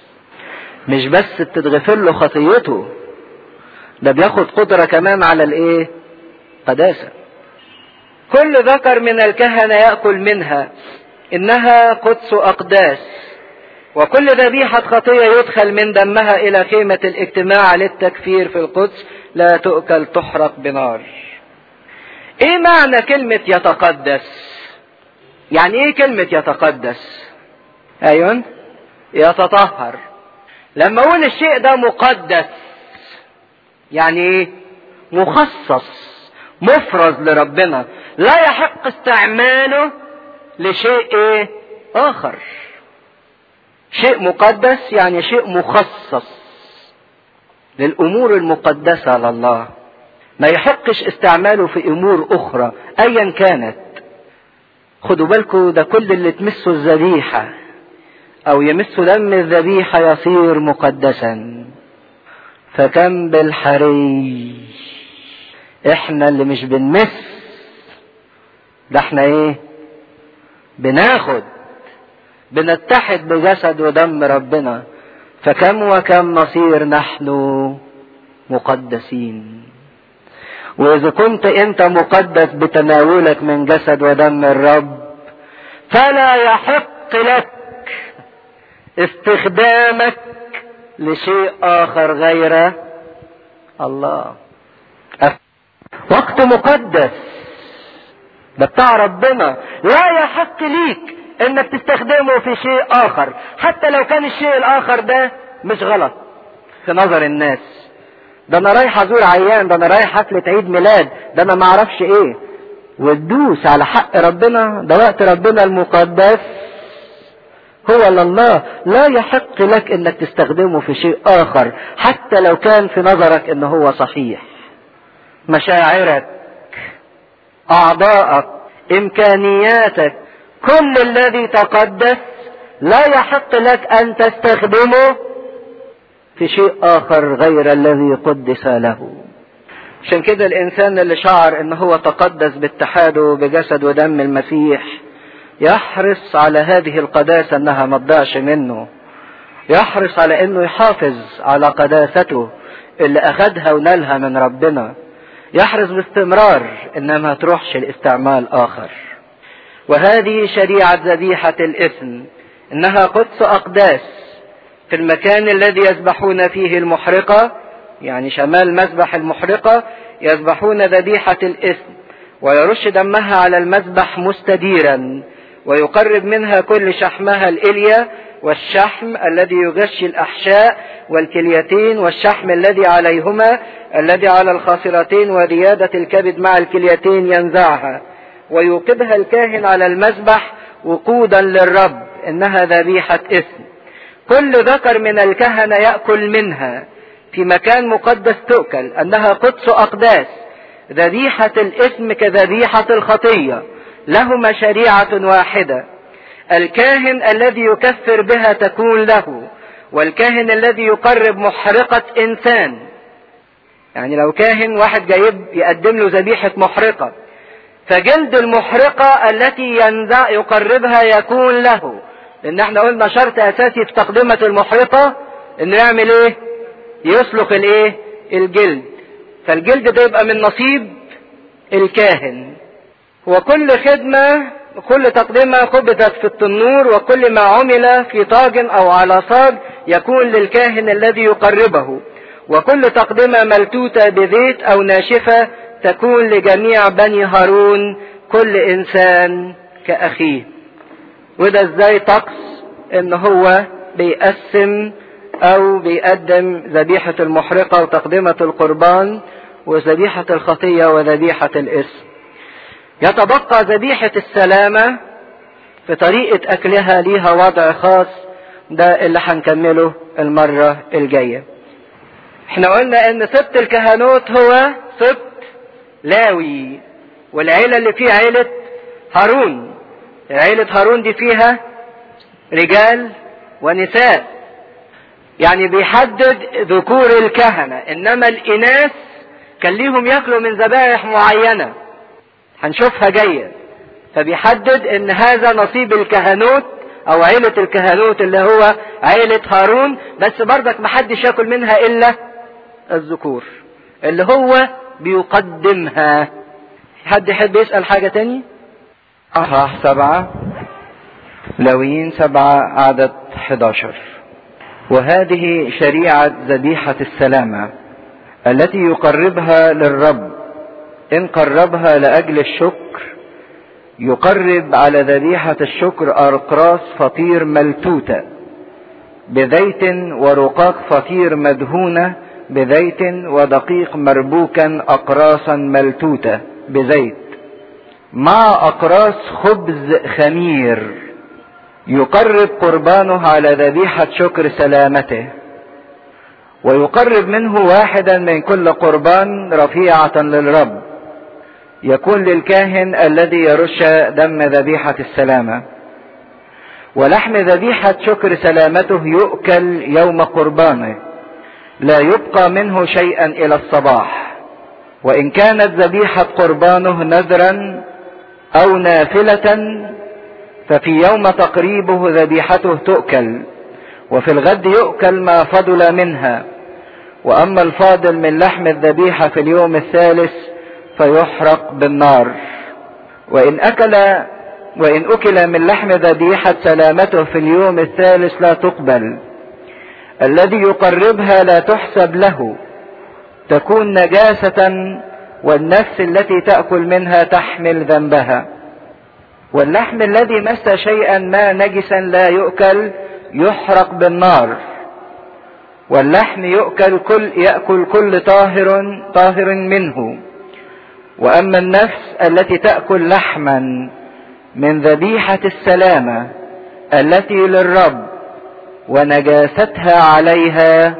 مش بس بتتغفر له خطيته ده بياخد قدرة كمان على الايه قداسة كل ذكر من الكهنة يأكل منها إنها قدس أقداس وكل ذبيحة خطية يدخل من دمها إلى خيمة الاجتماع للتكفير في القدس لا تؤكل تحرق بنار إيه معنى كلمة يتقدس يعني إيه كلمة يتقدس أيوة يتطهر لما أقول الشيء ده مقدس يعني إيه مخصص مفرز لربنا لا يحق استعماله لشيء ايه اخر شيء مقدس يعني شيء مخصص للامور المقدسه لله ما يحقش استعماله في امور اخرى ايا كانت خدوا بالكم ده كل اللي تمسه الذبيحه او يمس دم الذبيحه يصير مقدسا فكم بالحري احنا اللي مش بنمس ده احنا ايه بناخد بنتحد بجسد ودم ربنا فكم وكم نصير نحن مقدسين واذا كنت انت مقدس بتناولك من جسد ودم الرب فلا يحق لك استخدامك لشيء اخر غير الله وقت مقدس ده بتاع ربنا لا يحق ليك انك تستخدمه في شيء اخر حتى لو كان الشيء الاخر ده مش غلط في نظر الناس ده انا رايح ازور عيان ده انا رايح حفلة عيد ميلاد ده انا معرفش ايه وتدوس على حق ربنا ده وقت ربنا المقدس هو لله لا يحق لك انك تستخدمه في شيء اخر حتى لو كان في نظرك ان هو صحيح مشاعرك اعضائك امكانياتك كل الذي تقدس لا يحق لك ان تستخدمه في شيء اخر غير الذي قدس له عشان كده الانسان اللي شعر ان هو تقدس باتحاده بجسد ودم المسيح يحرص على هذه القداسة انها ما تضيعش منه يحرص على انه يحافظ على قداسته اللي اخدها ونالها من ربنا يحرص باستمرار انها ما تروحش لاستعمال اخر وهذه شريعة ذبيحة الاثم انها قدس اقداس في المكان الذي يذبحون فيه المحرقة يعني شمال مذبح المحرقة يذبحون ذبيحة الاثم ويرش دمها على المذبح مستديرا ويقرب منها كل شحمها الإلية والشحم الذي يغشي الأحشاء والكليتين والشحم الذي عليهما الذي على الخاصرتين وزيادة الكبد مع الكليتين ينزعها ويوقبها الكاهن على المذبح وقودا للرب إنها ذبيحة إثم كل ذكر من الكهنة يأكل منها في مكان مقدس تؤكل أنها قدس أقداس ذبيحة الإثم كذبيحة الخطية لهما شريعة واحدة الكاهن الذي يكفر بها تكون له والكاهن الذي يقرب محرقة إنسان يعني لو كاهن واحد جايب يقدم له ذبيحة محرقة فجلد المحرقة التي ينزع يقربها يكون له لأن احنا قلنا شرط أساسي في تقدمة المحرقة إن يعمل إيه؟ يسلق الإيه؟ الجلد فالجلد ده يبقى من نصيب الكاهن وكل خدمة كل تقدمة قبضت في التنور وكل ما عمل في طاج أو على صاج يكون للكاهن الذي يقربه وكل تقدمة ملتوتة بزيت أو ناشفة تكون لجميع بني هارون كل إنسان كأخيه وده ازاي طقس ان هو بيقسم او بيقدم ذبيحة المحرقة وتقدمة القربان وذبيحة الخطية وذبيحة الاسم يتبقى ذبيحة السلامة في طريقة أكلها ليها وضع خاص ده اللي هنكمله المرة الجاية احنا قلنا ان سبت الكهنوت هو سبت لاوي والعيلة اللي فيه عيلة هارون عيلة هارون دي فيها رجال ونساء يعني بيحدد ذكور الكهنة انما الاناث كان ليهم ياكلوا من ذبائح معينه هنشوفها جاية فبيحدد ان هذا نصيب الكهنوت او عيلة الكهنوت اللي هو عيلة هارون بس برضك محدش ياكل منها الا الذكور اللي هو بيقدمها حد يحب يسأل حاجة تاني أصحاح سبعة لويين سبعة عدد 11 وهذه شريعة ذبيحة السلامة التي يقربها للرب إن قربها لأجل الشكر يقرب على ذبيحة الشكر أرقراص فطير ملتوتة بزيت ورقاق فطير مدهونة بزيت ودقيق مربوكا أقراصا ملتوتة بزيت مع أقراص خبز خمير يقرب قربانه على ذبيحة شكر سلامته ويقرب منه واحدا من كل قربان رفيعة للرب يكون للكاهن الذي يرش دم ذبيحة السلامة ولحم ذبيحة شكر سلامته يؤكل يوم قربانه لا يبقى منه شيئا إلى الصباح وإن كانت ذبيحة قربانه نذرا أو نافلة ففي يوم تقريبه ذبيحته تؤكل وفي الغد يؤكل ما فضل منها وأما الفاضل من لحم الذبيحة في اليوم الثالث فيحرق بالنار وإن أكل وإن أكل من لحم ذبيحة سلامته في اليوم الثالث لا تقبل الذي يقربها لا تحسب له تكون نجاسة والنفس التي تأكل منها تحمل ذنبها واللحم الذي مس شيئا ما نجسا لا يؤكل يحرق بالنار واللحم يؤكل كل يأكل كل طاهر طاهر منه وأما النفس التي تأكل لحما من ذبيحة السلامة التي للرب ونجاستها عليها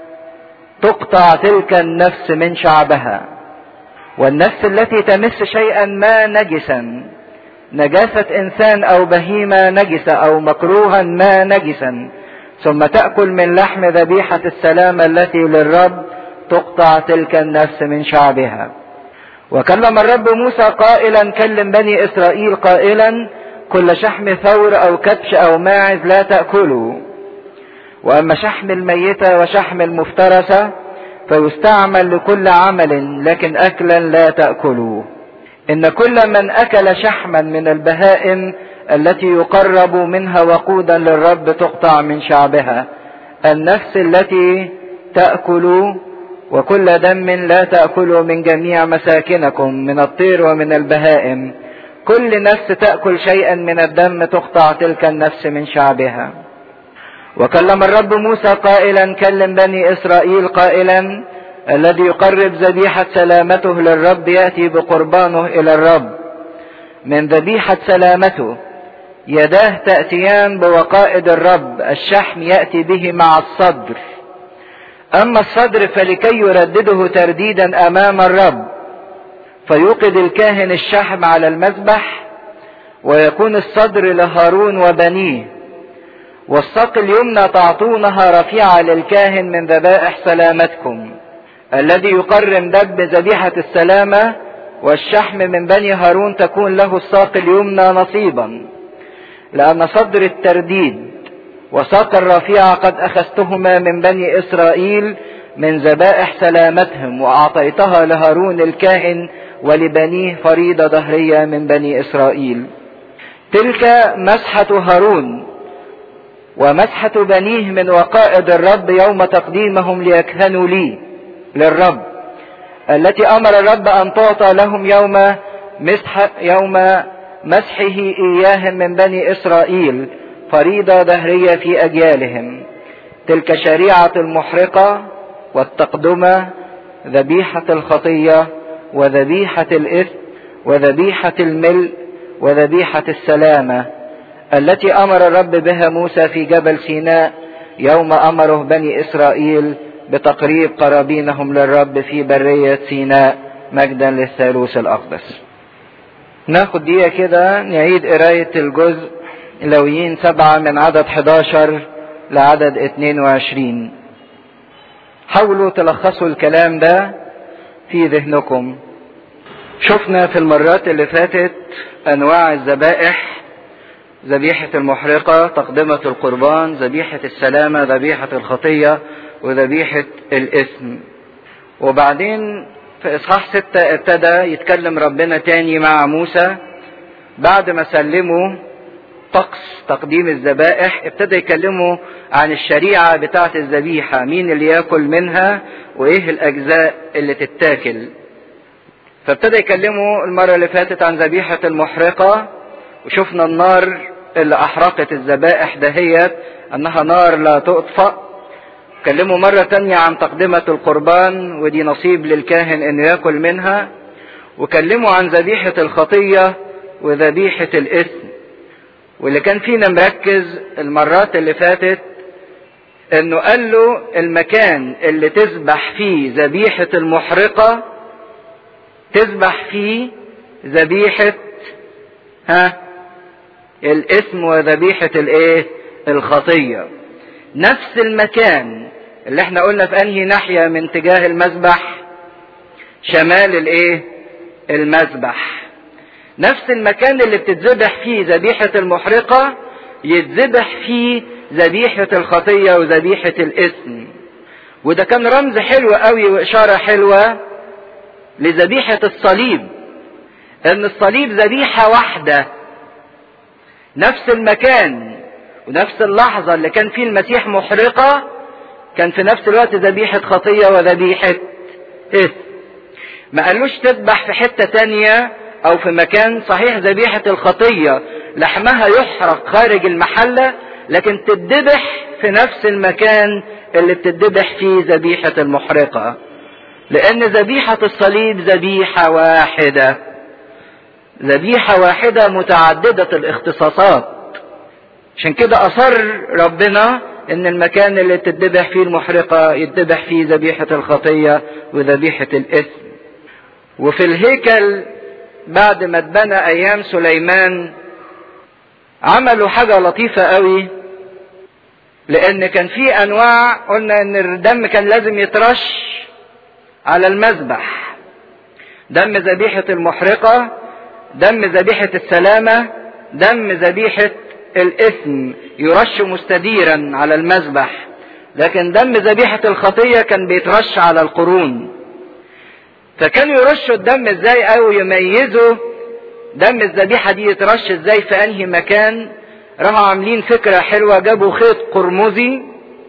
تقطع تلك النفس من شعبها والنفس التي تمس شيئا ما نجسا نجاسة انسان او بهيمة نجسة او مكروها ما نجسا ثم تأكل من لحم ذبيحة السلام التي للرب تقطع تلك النفس من شعبها وكلم الرب موسى قائلا كلم بني اسرائيل قائلا كل شحم ثور او كبش او ماعز لا تأكلوا واما شحم الميتة وشحم المفترسة فيستعمل لكل عمل لكن اكلا لا تأكلوا ان كل من اكل شحما من البهائم التي يقرب منها وقودا للرب تقطع من شعبها النفس التي تأكل وكل دم لا تأكلوا من جميع مساكنكم من الطير ومن البهائم كل نفس تأكل شيئا من الدم تقطع تلك النفس من شعبها وكلم الرب موسى قائلا كلم بني إسرائيل قائلا الذي يقرب ذبيحة سلامته للرب يأتي بقربانه إلى الرب من ذبيحة سلامته يداه تأتيان بوقائد الرب الشحم يأتي به مع الصدر أما الصدر فلكي يردده ترديدا أمام الرب فيوقد الكاهن الشحم على المذبح ويكون الصدر لهارون وبنيه والساق اليمنى تعطونها رفيعة للكاهن من ذبائح سلامتكم الذي يقرم دب ذبيحة السلامة والشحم من بني هارون تكون له الساق اليمنى نصيبا لأن صدر الترديد وساق الرفيعة قد أخذتهما من بني إسرائيل من ذبائح سلامتهم وأعطيتها لهارون الكاهن ولبنيه فريضة ظهرية من بني إسرائيل تلك مسحة هارون ومسحة بنيه من وقائد الرب يوم تقديمهم ليكهنوا لي للرب التي أمر الرب أن تعطى لهم يوم مسح يوم مسحه إياهم من بني إسرائيل فريضة دهرية في أجيالهم تلك شريعة المحرقة والتقدمة ذبيحة الخطية وذبيحة الإثم وذبيحة الملء وذبيحة السلامة التي أمر الرب بها موسى في جبل سيناء يوم أمره بني إسرائيل بتقريب قرابينهم للرب في برية سيناء مجدا للثالوث الأقدس ناخد دقيقة كده نعيد قراية الجزء لويين سبعة من عدد 11 لعدد 22 حاولوا تلخصوا الكلام ده في ذهنكم شفنا في المرات اللي فاتت انواع الذبائح ذبيحة المحرقة تقدمة القربان ذبيحة السلامة ذبيحة الخطية وذبيحة الإثم وبعدين في إصحاح ستة ابتدى يتكلم ربنا تاني مع موسى بعد ما سلموا طقس تقديم الذبائح ابتدى يكلموا عن الشريعة بتاعة الذبيحة مين اللي ياكل منها وايه الاجزاء اللي تتاكل فابتدى يكلموا المرة اللي فاتت عن ذبيحة المحرقة وشفنا النار اللي احرقت الذبائح دهيت انها نار لا تطفأ كلموا مرة تانية عن تقدمة القربان ودي نصيب للكاهن انه ياكل منها وكلموا عن ذبيحة الخطية وذبيحة الاثم واللي كان فينا مركز المرات اللي فاتت انه قال له المكان اللي تذبح فيه ذبيحة المحرقة تذبح فيه ذبيحة ها الاسم وذبيحة الايه الخطية نفس المكان اللي احنا قلنا في انهي ناحية من تجاه المذبح شمال الايه المذبح نفس المكان اللي بتتذبح فيه ذبيحة المحرقة يتذبح فيه ذبيحة الخطية وذبيحة الإثم وده كان رمز حلو قوي وإشارة حلوة لذبيحة الصليب إن الصليب ذبيحة واحدة نفس المكان ونفس اللحظة اللي كان فيه المسيح محرقة كان في نفس الوقت ذبيحة خطية وذبيحة إثم ما قالوش تذبح في حتة تانية او في مكان صحيح ذبيحة الخطية لحمها يحرق خارج المحلة لكن تتذبح في نفس المكان اللي بتتذبح فيه ذبيحة المحرقة لان ذبيحة الصليب ذبيحة واحدة ذبيحة واحدة متعددة الاختصاصات عشان كده اصر ربنا ان المكان اللي تذبح فيه المحرقة يذبح فيه ذبيحة الخطية وذبيحة الاثم وفي الهيكل بعد ما اتبنى ايام سليمان عملوا حاجة لطيفة قوي لان كان في انواع قلنا ان الدم كان لازم يترش على المذبح دم ذبيحة المحرقة دم ذبيحة السلامة دم ذبيحة الإثم يرش مستديرا على المذبح لكن دم ذبيحة الخطية كان بيترش على القرون فكانوا يرشوا الدم ازاي او يميزوا دم الذبيحة دي يترش ازاي في انهي مكان راحوا عاملين فكرة حلوة جابوا خيط قرمزي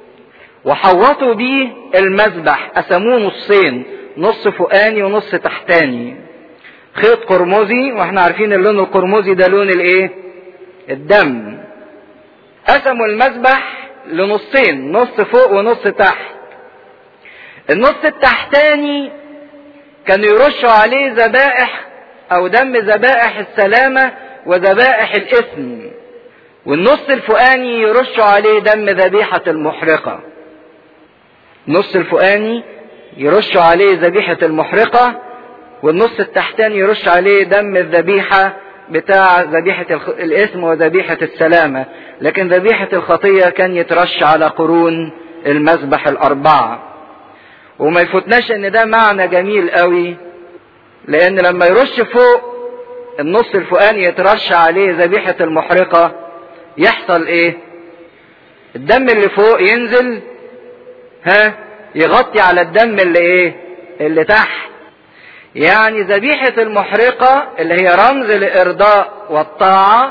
وحوطوا بيه المذبح قسموه نصين نص فوقاني ونص تحتاني خيط قرمزي واحنا عارفين اللون القرمزي ده لون الايه الدم قسموا المذبح لنصين نص فوق ونص تحت النص التحتاني كانوا يرشوا عليه ذبائح او دم ذبائح السلامة وذبائح الاثم والنص الفوقاني يرشوا عليه دم ذبيحة المحرقة النص الفوقاني يرشوا عليه ذبيحة المحرقة والنص التحتاني يرش عليه دم الذبيحة بتاع ذبيحة الاسم وذبيحة السلامة لكن ذبيحة الخطية كان يترش على قرون المذبح الأربعة وما يفوتناش ان ده معنى جميل قوي لان لما يرش فوق النص الفوقاني يترش عليه ذبيحة المحرقة يحصل ايه الدم اللي فوق ينزل ها يغطي على الدم اللي ايه اللي تحت يعني ذبيحة المحرقة اللي هي رمز الارضاء والطاعة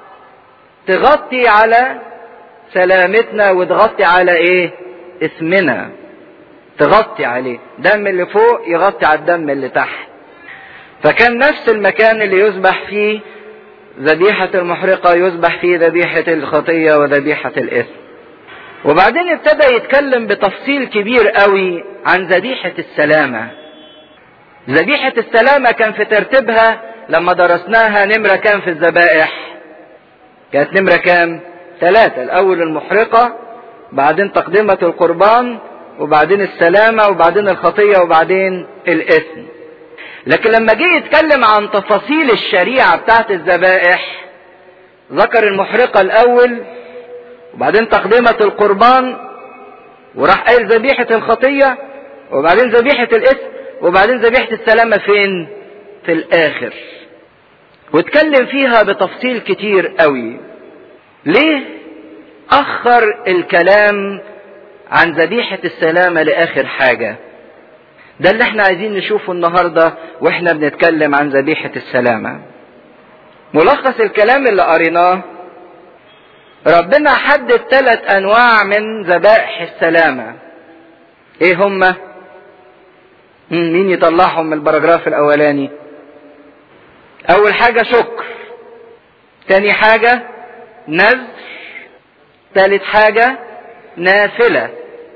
تغطي على سلامتنا وتغطي على ايه اسمنا تغطي عليه دم اللي فوق يغطي على الدم اللي تحت فكان نفس المكان اللي يذبح فيه ذبيحة المحرقة يذبح فيه ذبيحة الخطية وذبيحة الإثم وبعدين ابتدى يتكلم بتفصيل كبير قوي عن ذبيحة السلامة ذبيحة السلامة كان في ترتيبها لما درسناها نمرة كام في الذبائح كانت نمرة كام ثلاثة الأول المحرقة بعدين تقدمة القربان وبعدين السلامة وبعدين الخطية وبعدين الإثم لكن لما جه يتكلم عن تفاصيل الشريعة بتاعت الذبائح ذكر المحرقة الأول وبعدين تقدمة القربان وراح قايل ذبيحة الخطية وبعدين ذبيحة الإثم وبعدين ذبيحة السلامة فين؟ في الآخر واتكلم فيها بتفصيل كتير قوي ليه أخر الكلام عن ذبيحة السلامة لآخر حاجة ده اللي احنا عايزين نشوفه النهاردة واحنا بنتكلم عن ذبيحة السلامة ملخص الكلام اللي قريناه ربنا حدد ثلاث انواع من ذبائح السلامة ايه هما مين يطلعهم من البراجراف الاولاني اول حاجة شكر تاني حاجة نذر تالت حاجة نافلة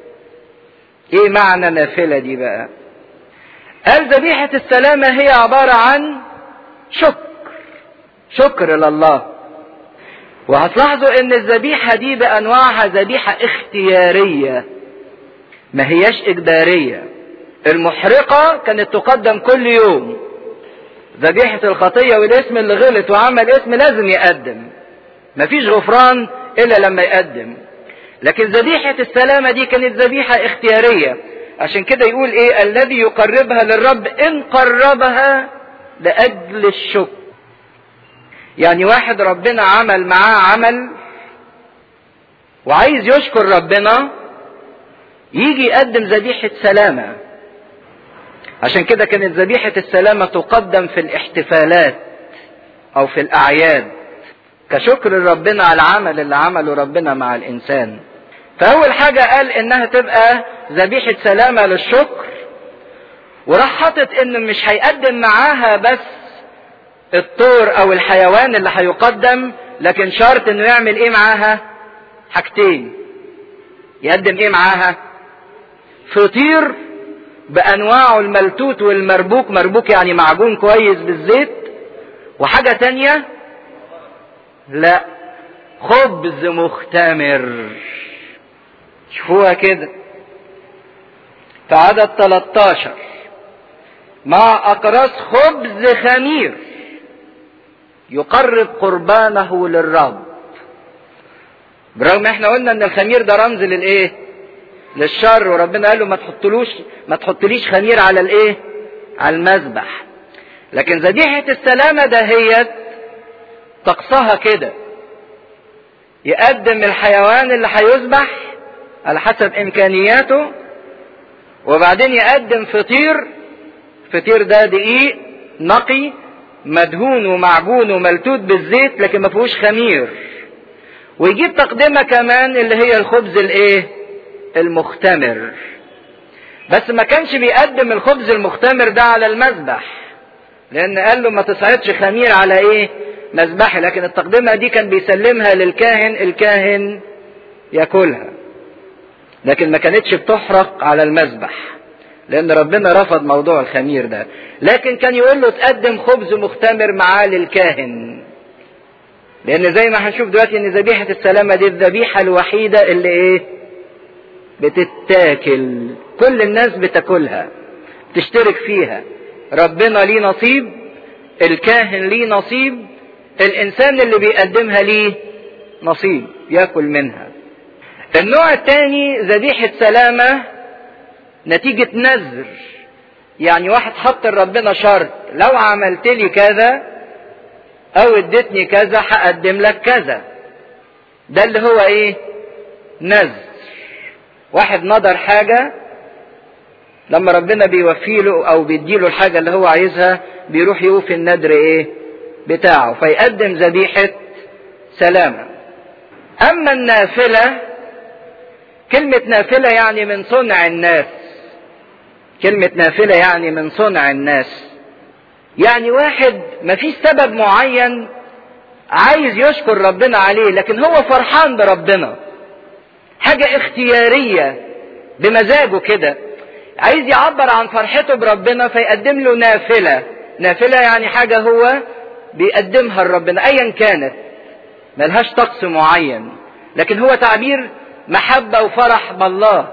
ايه معنى نافلة دي بقى قال ذبيحة السلامة هي عبارة عن شكر شكر لله وهتلاحظوا ان الذبيحة دي بانواعها ذبيحة اختيارية ما هياش اجبارية المحرقة كانت تقدم كل يوم ذبيحة الخطية والاسم اللي غلط وعمل اسم لازم يقدم مفيش غفران الا لما يقدم لكن ذبيحة السلامة دي كانت ذبيحة اختيارية عشان كده يقول ايه الذي يقربها للرب ان قربها لاجل الشكر يعني واحد ربنا عمل معاه عمل وعايز يشكر ربنا يجي يقدم ذبيحة سلامة عشان كده كانت ذبيحة السلامة تقدم في الاحتفالات او في الاعياد كشكر ربنا على العمل اللي عمله ربنا مع الانسان فاول حاجة قال انها تبقى ذبيحة سلامة للشكر وراح حاطط انه مش هيقدم معاها بس الطور او الحيوان اللي هيقدم لكن شرط انه يعمل ايه معاها حاجتين يقدم ايه معاها فطير بانواعه الملتوت والمربوك مربوك يعني معجون كويس بالزيت وحاجة تانية لا خبز مختمر شوفوها كده في عدد 13 مع أقراص خبز خمير يقرب قربانه للرب برغم احنا قلنا ان الخمير ده رمز للايه للشر وربنا قال له ما تحطلوش ما تحطليش خمير على الايه على المذبح لكن ذبيحة السلامة دهيت طقسها كده يقدم الحيوان اللي هيذبح على حسب امكانياته وبعدين يقدم فطير فطير ده دقيق نقي مدهون ومعجون وملتوت بالزيت لكن ما فيهوش خمير ويجيب تقدمه كمان اللي هي الخبز الايه المختمر بس ما كانش بيقدم الخبز المختمر ده على المذبح لان قال له ما تصعدش خمير على ايه مذبحي لكن التقدمه دي كان بيسلمها للكاهن الكاهن ياكلها لكن ما كانتش بتحرق على المذبح لان ربنا رفض موضوع الخمير ده لكن كان يقول له تقدم خبز مختمر معاه للكاهن لان زي ما هنشوف دلوقتي ان ذبيحه السلامه دي الذبيحه الوحيده اللي ايه بتتاكل كل الناس بتاكلها تشترك فيها ربنا ليه نصيب الكاهن ليه نصيب الانسان اللي بيقدمها ليه نصيب ياكل منها النوع الثاني ذبيحه سلامه نتيجه نذر يعني واحد حط لربنا شرط لو عملت لي كذا او اديتني كذا هقدم لك كذا ده اللي هو ايه نذر واحد نظر حاجة لما ربنا بيوفي له او بيديله الحاجة اللي هو عايزها بيروح يوفي النذر ايه بتاعه فيقدم ذبيحة سلامة اما النافلة كلمة نافلة يعني من صنع الناس كلمة نافلة يعني من صنع الناس يعني واحد مفيش سبب معين عايز يشكر ربنا عليه لكن هو فرحان بربنا حاجة اختيارية بمزاجه كده عايز يعبر عن فرحته بربنا فيقدم له نافلة نافلة يعني حاجة هو بيقدمها لربنا ايا كانت ملهاش طقس معين لكن هو تعبير محبة وفرح بالله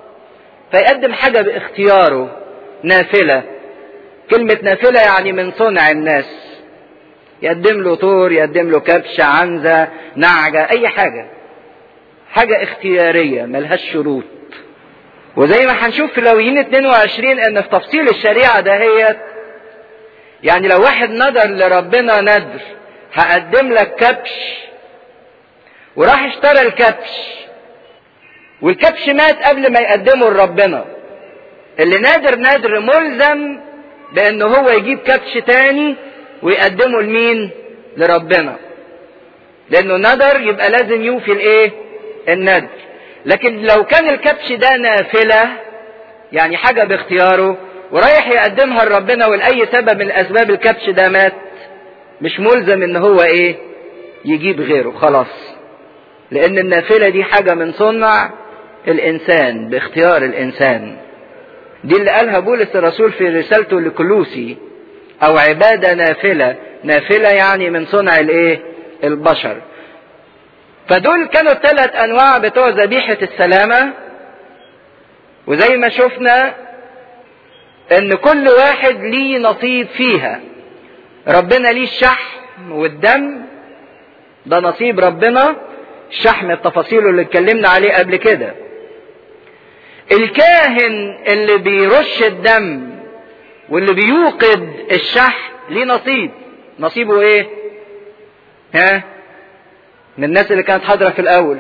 فيقدم حاجة باختياره نافلة كلمة نافلة يعني من صنع الناس يقدم له طور يقدم له كبش عنزة نعجة أي حاجة حاجة اختيارية ملهاش شروط وزي ما هنشوف في لويين 22 ان في تفصيل الشريعة دهيت يعني لو واحد نذر لربنا نذر هقدم لك كبش وراح اشترى الكبش والكبش مات قبل ما يقدمه لربنا اللي نادر نادر ملزم بان هو يجيب كبش تاني ويقدمه لمين لربنا لانه ندر يبقى لازم يوفي الايه الندر لكن لو كان الكبش ده نافلة يعني حاجة باختياره ورايح يقدمها لربنا ولأي سبب من أسباب الكبش ده مات مش ملزم ان هو ايه يجيب غيره خلاص لان النافلة دي حاجة من صنع الانسان باختيار الانسان دي اللي قالها بولس الرسول في رسالته لكلوسي او عبادة نافلة نافلة يعني من صنع الايه البشر فدول كانوا الثلاث انواع بتوع ذبيحة السلامة وزي ما شفنا ان كل واحد ليه نصيب فيها ربنا ليه الشحم والدم ده نصيب ربنا الشحم التفاصيل اللي اتكلمنا عليه قبل كده الكاهن اللي بيرش الدم واللي بيوقد الشحم ليه نصيب نصيبه ايه ها من الناس اللي كانت حاضره في الاول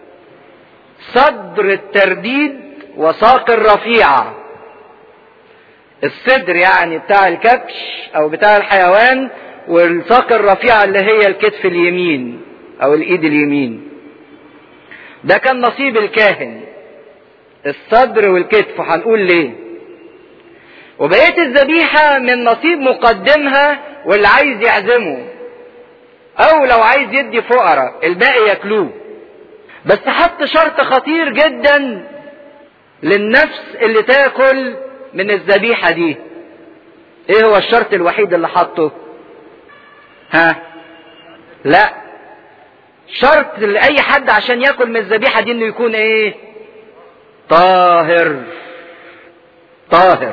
صدر الترديد وساق الرفيعه الصدر يعني بتاع الكبش او بتاع الحيوان والساق الرفيعه اللي هي الكتف اليمين او الايد اليمين ده كان نصيب الكاهن الصدر والكتف هنقول ليه وبقيه الذبيحه من نصيب مقدمها واللي عايز يعزمه او لو عايز يدي فقراء الباقي ياكلوه بس حط شرط خطير جدا للنفس اللي تاكل من الذبيحه دي ايه هو الشرط الوحيد اللي حطه ها لا شرط لاي حد عشان ياكل من الذبيحه دي انه يكون ايه طاهر طاهر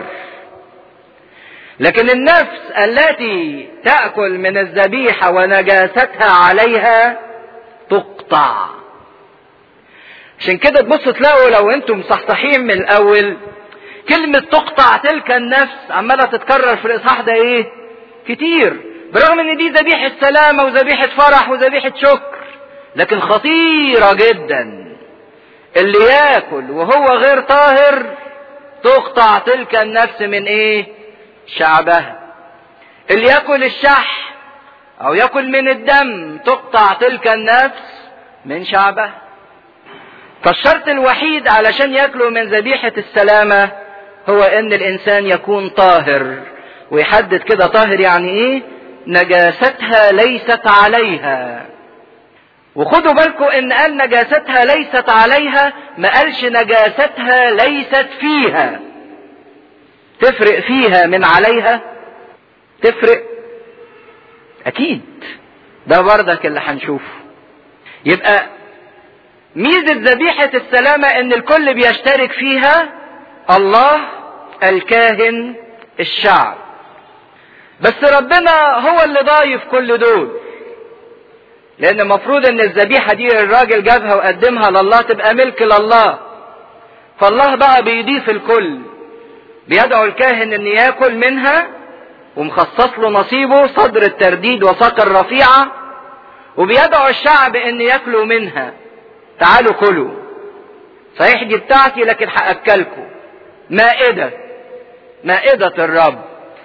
لكن النفس التي تاكل من الذبيحه ونجاستها عليها تقطع عشان كده تبصوا تلاقوا لو انتم مصحصحين من الاول كلمة تقطع تلك النفس عمالة تتكرر في الإصحاح ده إيه؟ كتير برغم إن دي ذبيحة سلامة وذبيحة فرح وذبيحة شكر لكن خطيرة جدا اللي ياكل وهو غير طاهر تقطع تلك النفس من إيه؟ شعبها اللي ياكل الشح أو ياكل من الدم تقطع تلك النفس من شعبها فالشرط الوحيد علشان ياكلوا من ذبيحة السلامة هو ان الانسان يكون طاهر ويحدد كده طاهر يعني ايه نجاستها ليست عليها وخدوا بالكم ان قال نجاستها ليست عليها ما قالش نجاستها ليست فيها تفرق فيها من عليها تفرق اكيد ده بردك اللي هنشوفه يبقى ميزة ذبيحة السلامة ان الكل بيشترك فيها الله الكاهن الشعب بس ربنا هو اللي ضايف كل دول لان المفروض ان الذبيحة دي الراجل جابها وقدمها لله تبقى ملك لله فالله بقى بيضيف الكل بيدعو الكاهن ان ياكل منها ومخصص له نصيبه صدر الترديد وساق الرفيعة وبيدعو الشعب ان ياكلوا منها تعالوا كلوا صحيح دي بتاعتي لكن هاكلكم مائدة مائدة الرب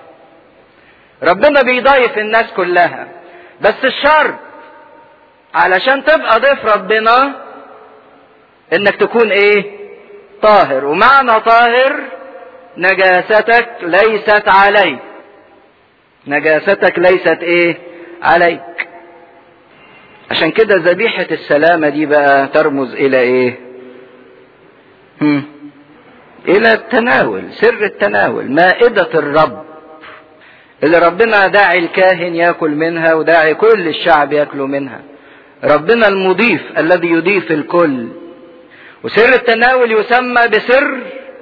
ربنا بيضايف الناس كلها بس الشرط علشان تبقى ضيف ربنا انك تكون ايه طاهر ومعنى طاهر نجاستك ليست عليك نجاستك ليست ايه عليك عشان كده ذبيحة السلامة دي بقى ترمز الى ايه هم. الى التناول سر التناول مائدة الرب اللي ربنا داعي الكاهن ياكل منها وداعي كل الشعب ياكلوا منها ربنا المضيف الذي يضيف الكل وسر التناول يسمى بسر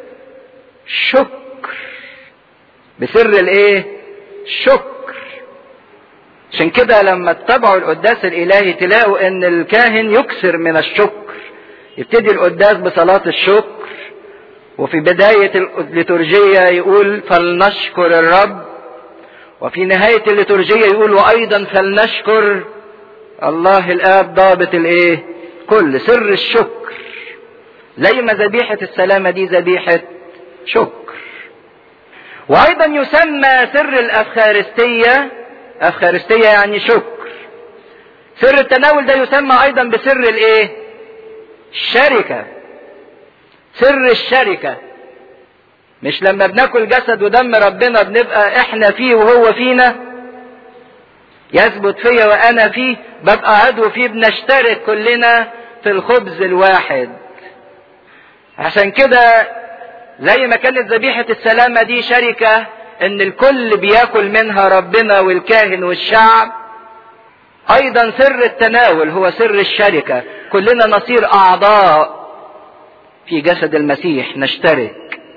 شكر بسر الايه شكر عشان كده لما تتابعوا القداس الالهي تلاقوا ان الكاهن يكثر من الشكر يبتدي القداس بصلاة الشكر وفي بداية الليتورجية يقول فلنشكر الرب وفي نهاية الليتورجية يقول وأيضا فلنشكر الله الآب ضابط الإيه؟ كل سر الشكر زي ما ذبيحة السلامة دي ذبيحة شكر وأيضا يسمى سر الأفخارستية أفخارستية يعني شكر سر التناول ده يسمى أيضا بسر الإيه؟ الشركة سر الشركة مش لما بناكل جسد ودم ربنا بنبقى احنا فيه وهو فينا يثبت فيا وانا فيه ببقى عضو فيه بنشترك كلنا في الخبز الواحد عشان كده زي ما كانت ذبيحة السلامة دي شركة ان الكل بياكل منها ربنا والكاهن والشعب ايضا سر التناول هو سر الشركة كلنا نصير اعضاء في جسد المسيح نشترك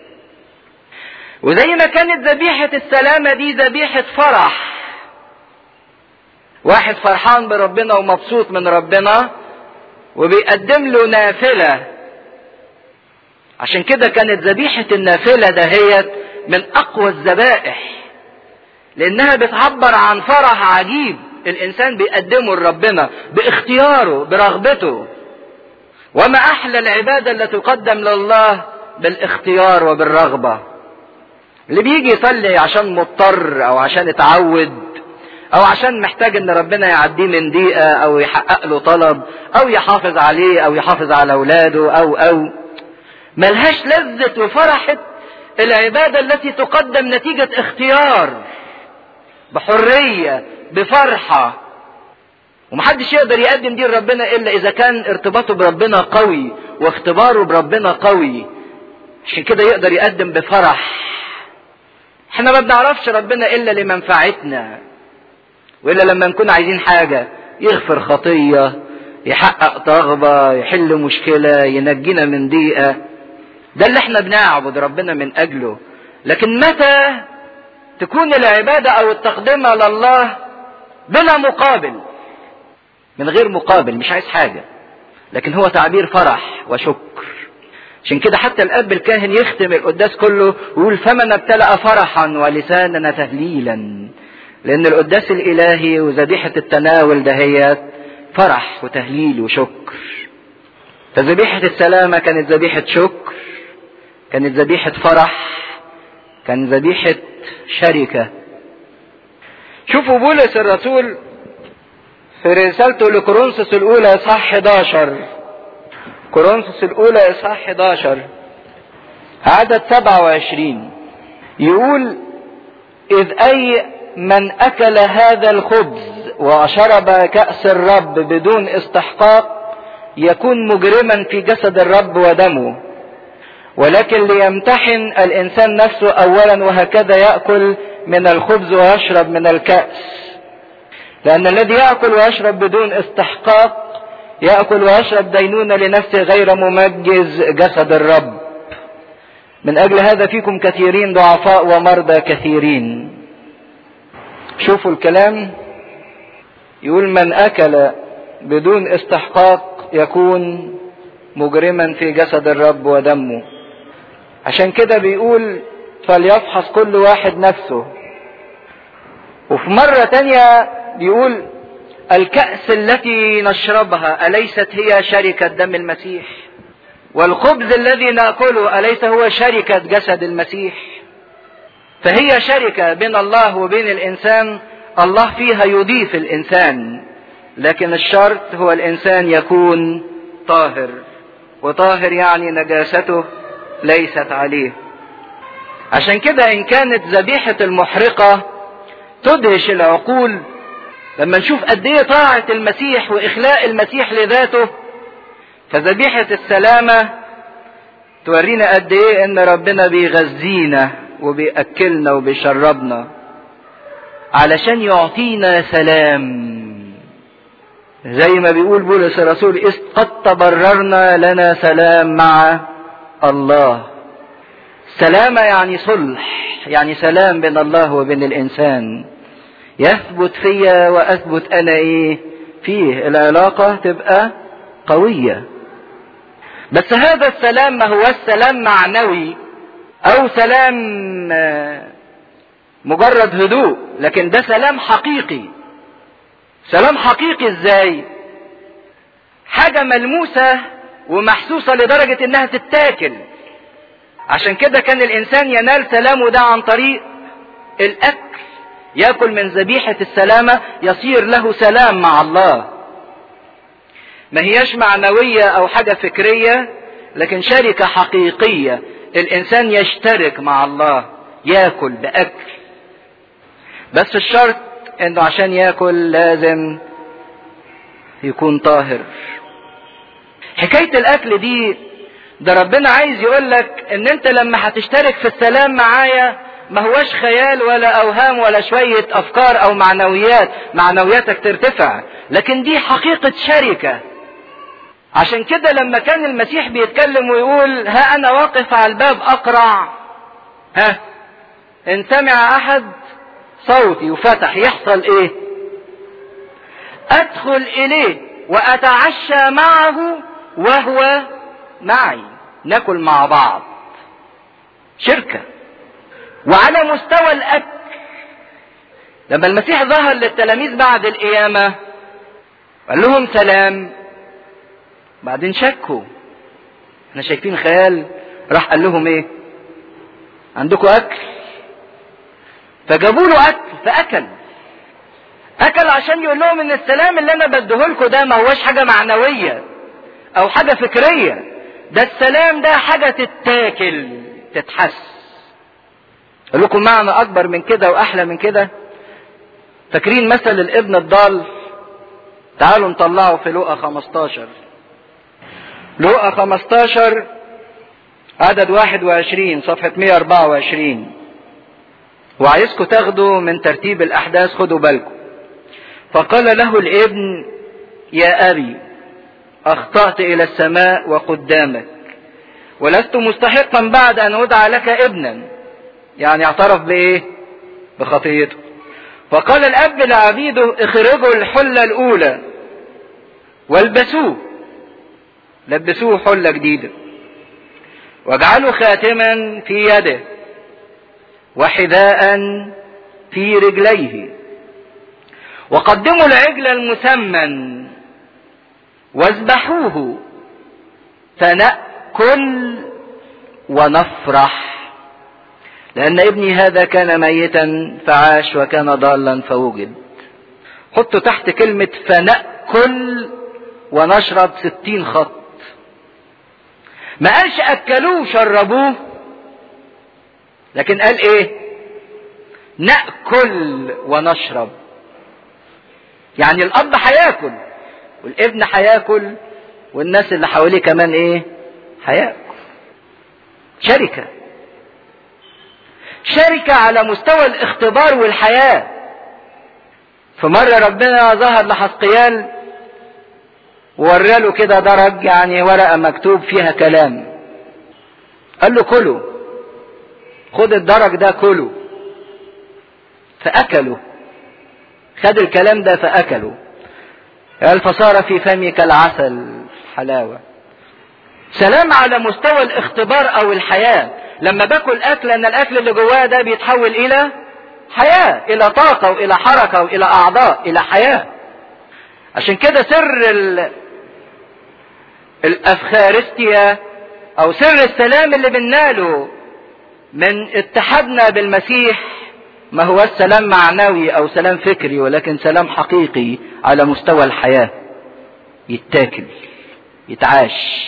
وزي ما كانت ذبيحة السلامة دي ذبيحة فرح واحد فرحان بربنا ومبسوط من ربنا وبيقدم له نافلة عشان كده كانت ذبيحة النافلة دهيت من أقوى الذبائح لأنها بتعبر عن فرح عجيب الإنسان بيقدمه لربنا باختياره برغبته وما أحلى العبادة التي تقدم لله بالاختيار وبالرغبة اللي بيجي يصلي عشان مضطر أو عشان اتعود أو عشان محتاج إن ربنا يعديه من ضيقة أو يحقق له طلب أو يحافظ عليه أو يحافظ على أولاده أو أو ملهاش لذة وفرحة العبادة التي تقدم نتيجة اختيار بحرية بفرحة ومحدش يقدر يقدم دي لربنا الا اذا كان ارتباطه بربنا قوي واختباره بربنا قوي عشان كده يقدر يقدم بفرح احنا ما بنعرفش ربنا الا لمنفعتنا والا لما نكون عايزين حاجة يغفر خطية يحقق رغبة يحل مشكلة ينجينا من ضيقة ده اللي احنا بنعبد ربنا من اجله لكن متى تكون العبادة او التقدمة لله بلا مقابل من غير مقابل مش عايز حاجة لكن هو تعبير فرح وشكر عشان كده حتى الاب الكاهن يختم القداس كله ويقول فمن ابتلأ فرحا ولساننا تهليلا لان القداس الالهي وذبيحة التناول دهيت فرح وتهليل وشكر فذبيحة السلامة كانت ذبيحة شكر كانت ذبيحة فرح كان ذبيحة شركة شوفوا بولس الرسول في رسالته لكورنثوس الأولى إصحاح 11 كورنثوس الأولى إصحاح 11 عدد 27 يقول إذ أي من أكل هذا الخبز وشرب كأس الرب بدون استحقاق يكون مجرما في جسد الرب ودمه ولكن ليمتحن الإنسان نفسه أولا وهكذا يأكل من الخبز ويشرب من الكأس لأن الذي يأكل ويشرب بدون استحقاق يأكل ويشرب دينونة لنفسه غير ممجز جسد الرب من أجل هذا فيكم كثيرين ضعفاء ومرضى كثيرين شوفوا الكلام يقول من أكل بدون استحقاق يكون مجرما في جسد الرب ودمه عشان كده بيقول فليفحص كل واحد نفسه وفي مرة تانية بيقول الكأس التي نشربها أليست هي شركة دم المسيح والخبز الذي نأكله أليس هو شركة جسد المسيح فهي شركة بين الله وبين الإنسان الله فيها يضيف الإنسان لكن الشرط هو الإنسان يكون طاهر وطاهر يعني نجاسته ليست عليه عشان كده إن كانت ذبيحة المحرقة تدهش العقول لما نشوف قد ايه طاعة المسيح واخلاء المسيح لذاته فذبيحة السلامة تورينا قد ايه ان ربنا بيغذينا وبيأكلنا وبيشربنا علشان يعطينا سلام زي ما بيقول بولس الرسول إذ قد تبررنا لنا سلام مع الله سلامة يعني صلح يعني سلام بين الله وبين الإنسان يثبت فيا واثبت انا ايه فيه العلاقة تبقى قوية بس هذا السلام ما هو السلام معنوي او سلام مجرد هدوء لكن ده سلام حقيقي سلام حقيقي ازاي حاجة ملموسة ومحسوسة لدرجة انها تتاكل عشان كده كان الانسان ينال سلامه ده عن طريق الاكل ياكل من ذبيحة السلامة يصير له سلام مع الله ما هياش معنوية او حاجة فكرية لكن شركة حقيقية الانسان يشترك مع الله ياكل باكل بس الشرط انه عشان ياكل لازم يكون طاهر حكاية الاكل دي ده ربنا عايز يقولك ان انت لما هتشترك في السلام معايا ما هوش خيال ولا اوهام ولا شوية افكار او معنويات معنوياتك ترتفع لكن دي حقيقة شركة عشان كده لما كان المسيح بيتكلم ويقول ها انا واقف على الباب اقرع ها ان سمع احد صوتي وفتح يحصل ايه ادخل اليه واتعشى معه وهو معي ناكل مع بعض شركه وعلى مستوى الاكل لما المسيح ظهر للتلاميذ بعد القيامه قال لهم سلام بعدين شكوا احنا شايفين خيال راح قال لهم ايه عندكم اكل فجابوا له اكل فاكل اكل عشان يقول لهم ان السلام اللي انا بديهولكوا ده ما هوش حاجه معنويه او حاجه فكريه ده السلام ده حاجه تتاكل تتحس اقول لكم معنى اكبر من كده واحلى من كده فاكرين مثل الابن الضال تعالوا نطلعه في لقا 15 لقا 15 عدد 21 صفحة 124 وعايزكم تاخدوا من ترتيب الأحداث خدوا بالكم فقال له الابن يا أبي اخطأت الى السماء وقدامك ولست مستحقا بعد ان ادعى لك ابنا يعني اعترف بايه بخطيته فقال الاب لعبيده اخرجوا الحلة الاولى والبسوه لبسوه حلة جديدة واجعلوا خاتما في يده وحذاء في رجليه وقدموا العجل المسمن واذبحوه فنأكل ونفرح لأن ابني هذا كان ميتا فعاش وكان ضالا فوجد حطوا تحت كلمة فنأكل ونشرب ستين خط ما قالش أكلوه وشربوه لكن قال إيه نأكل ونشرب يعني الأب هياكل والابن هياكل والناس اللي حواليه كمان إيه هياكل شركة شركة على مستوى الاختبار والحياة فمرة ربنا ظهر لحسقيال ووراله كده درج يعني ورقة مكتوب فيها كلام قال له كله خد الدرج ده كله فأكله خد الكلام ده فأكله قال فصار في فمي كالعسل حلاوة سلام على مستوى الاختبار او الحياة لما باكل اكل ان الاكل اللي جواه ده بيتحول الى حياة الى طاقة والى حركة والى اعضاء الى حياة عشان كده سر ال... الافخارستيا او سر السلام اللي بنناله من اتحادنا بالمسيح ما هو السلام معنوي او سلام فكري ولكن سلام حقيقي على مستوى الحياة يتاكل يتعاش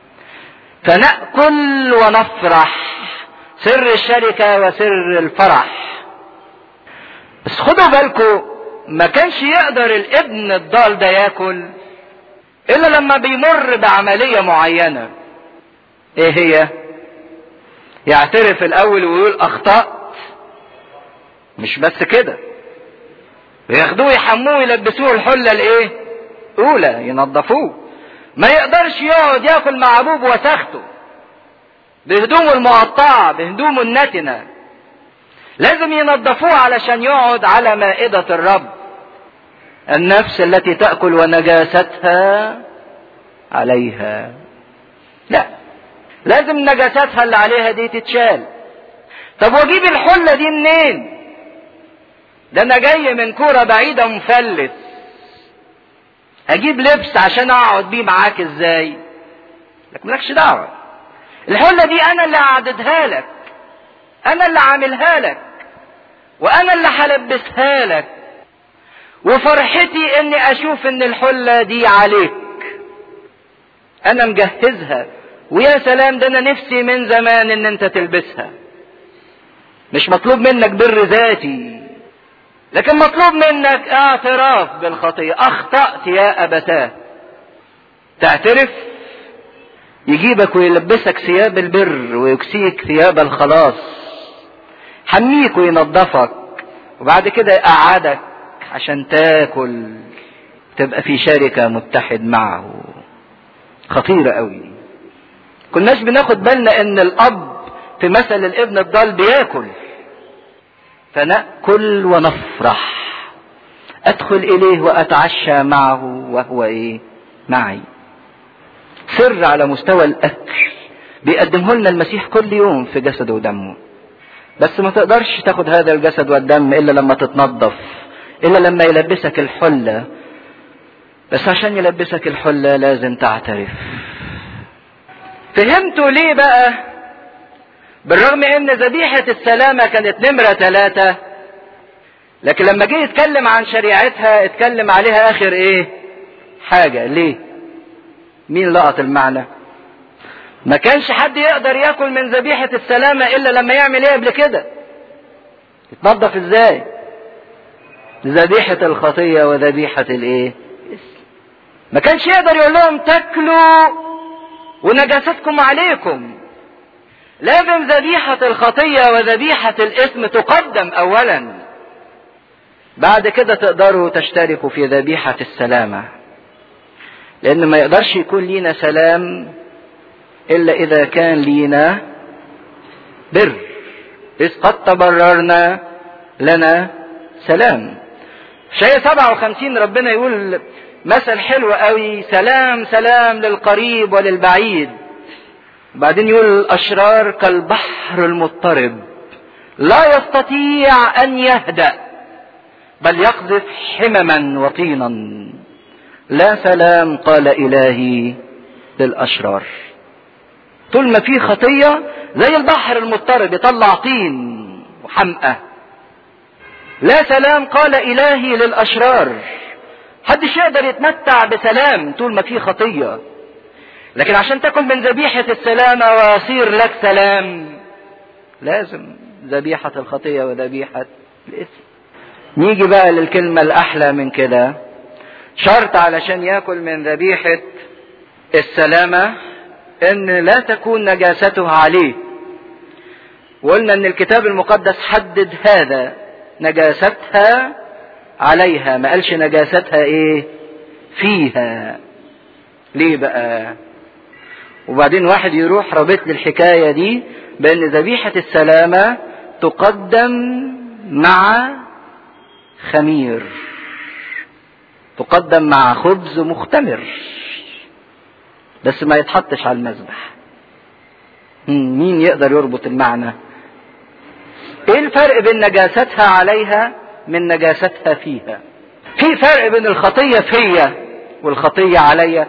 فنأكل ونفرح سر الشركة وسر الفرح بس خدوا بالكم ما كانش يقدر الابن الضال ده ياكل الا لما بيمر بعملية معينة ايه هي يعترف الاول ويقول اخطأت مش بس كده وياخدوه يحموه يلبسوه الحلة الايه اولى ينظفوه ما يقدرش يقعد ياكل مع ابوه بوساخته بهدومه المقطعة بهدومه النتنة لازم ينظفوه علشان يقعد على مائدة الرب النفس التي تأكل ونجاستها عليها لا لازم نجاستها اللي عليها دي تتشال طب واجيب الحلة دي منين ده انا جاي من كورة بعيدة مفلس اجيب لبس عشان اقعد بيه معاك ازاي لك مالكش دعوة الحلة دي انا اللي اعددها لك انا اللي عاملها لك وانا اللي هلبسها لك وفرحتي اني اشوف ان الحلة دي عليك انا مجهزها ويا سلام ده انا نفسي من زمان ان انت تلبسها مش مطلوب منك بر ذاتي لكن مطلوب منك اعتراف بالخطية اخطأت يا ابتاه تعترف يجيبك ويلبسك ثياب البر ويكسيك ثياب الخلاص حميك وينظفك وبعد كده يقعدك عشان تاكل تبقى في شركة متحد معه خطيرة قوي كناش بناخد بالنا ان الاب في مثل الابن الضال بياكل فنأكل ونفرح ادخل اليه واتعشى معه وهو ايه معي سر على مستوى الاكل بيقدمه لنا المسيح كل يوم في جسده ودمه بس ما تقدرش تاخد هذا الجسد والدم الا لما تتنظف الا لما يلبسك الحلة بس عشان يلبسك الحلة لازم تعترف فهمتوا ليه بقى بالرغم ان ذبيحة السلامة كانت نمرة ثلاثة لكن لما جه يتكلم عن شريعتها اتكلم عليها اخر ايه حاجة ليه مين لقط المعنى ما كانش حد يقدر ياكل من ذبيحة السلامة الا لما يعمل ايه قبل كده يتنظف ازاي ذبيحة الخطية وذبيحة الايه ما كانش يقدر يقول لهم تاكلوا ونجاستكم عليكم لازم ذبيحة الخطية وذبيحة الاسم تقدم اولا بعد كده تقدروا تشتركوا في ذبيحة السلامة لان ما يقدرش يكون لينا سلام الا اذا كان لينا بر اذ قد تبررنا لنا سلام شيء 57 ربنا يقول مثل حلو قوي سلام سلام للقريب وللبعيد بعدين يقول الاشرار كالبحر المضطرب لا يستطيع ان يهدأ بل يقذف حمما وطينا لا سلام قال الهي للاشرار طول ما في خطيه زي البحر المضطرب يطلع طين وحمقى لا سلام قال الهي للاشرار محدش يقدر يتمتع بسلام طول ما في خطيه لكن عشان تكن من ذبيحه السلامه ويصير لك سلام لازم ذبيحه الخطيه وذبيحه الاثم نيجي بقى للكلمه الاحلى من كده شرط علشان ياكل من ذبيحه السلامه ان لا تكون نجاسته عليه وقلنا ان الكتاب المقدس حدد هذا نجاستها عليها ما قالش نجاستها ايه فيها ليه بقى وبعدين واحد يروح رابط لي الحكايه دي بان ذبيحه السلامه تقدم مع خمير تقدم مع خبز مختمر بس ما يتحطش على المذبح مين يقدر يربط المعنى ايه الفرق بين نجاستها عليها من نجاستها فيها في فرق بين الخطيه فيا والخطيه عليا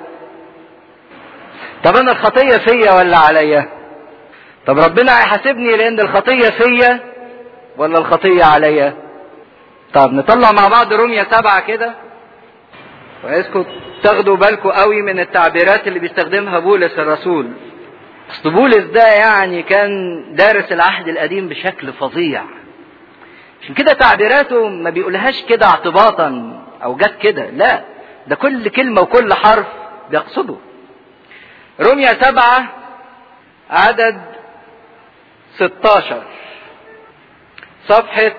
طب انا الخطيه فيا ولا عليا طب ربنا هيحاسبني لان الخطيه فيا ولا الخطيه عليا طب نطلع مع بعض رومية سبعة كده وعايزكم تاخدوا بالكم قوي من التعبيرات اللي بيستخدمها بولس الرسول اصل بولس ده يعني كان دارس العهد القديم بشكل فظيع عشان كده تعبيراته ما بيقولهاش كده اعتباطا او جت كده لا ده كل كلمة وكل حرف بيقصده رمية سبعة عدد 16 صفحة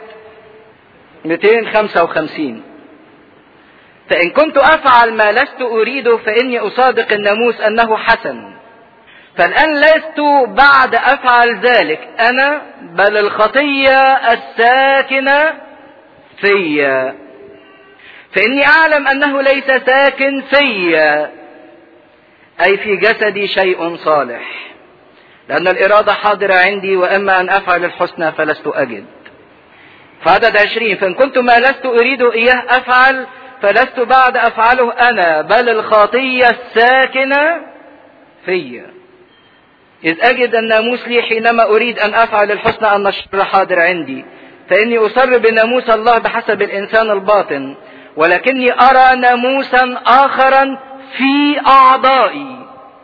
255 فإن كنت أفعل ما لست أريده فإني أصادق الناموس أنه حسن فالآن لست بعد أفعل ذلك أنا بل الخطية الساكنة فيا فإني أعلم أنه ليس ساكن فيا أي في جسدي شيء صالح لأن الإرادة حاضرة عندي وأما أن أفعل الحسنى فلست أجد فعدد عشرين فإن كنت ما لست أريد إياه أفعل فلست بعد أفعله أنا بل الخطية الساكنة فيا إذ أجد الناموس لي حينما أريد أن أفعل الحسنى أن الشر حاضر عندي فإني أصر بناموس الله بحسب الإنسان الباطن ولكني أرى ناموسا آخرا في أعضائي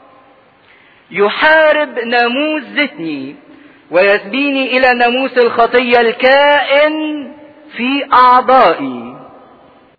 يحارب ناموس ذهني ويسبيني إلى ناموس الخطية الكائن في أعضائي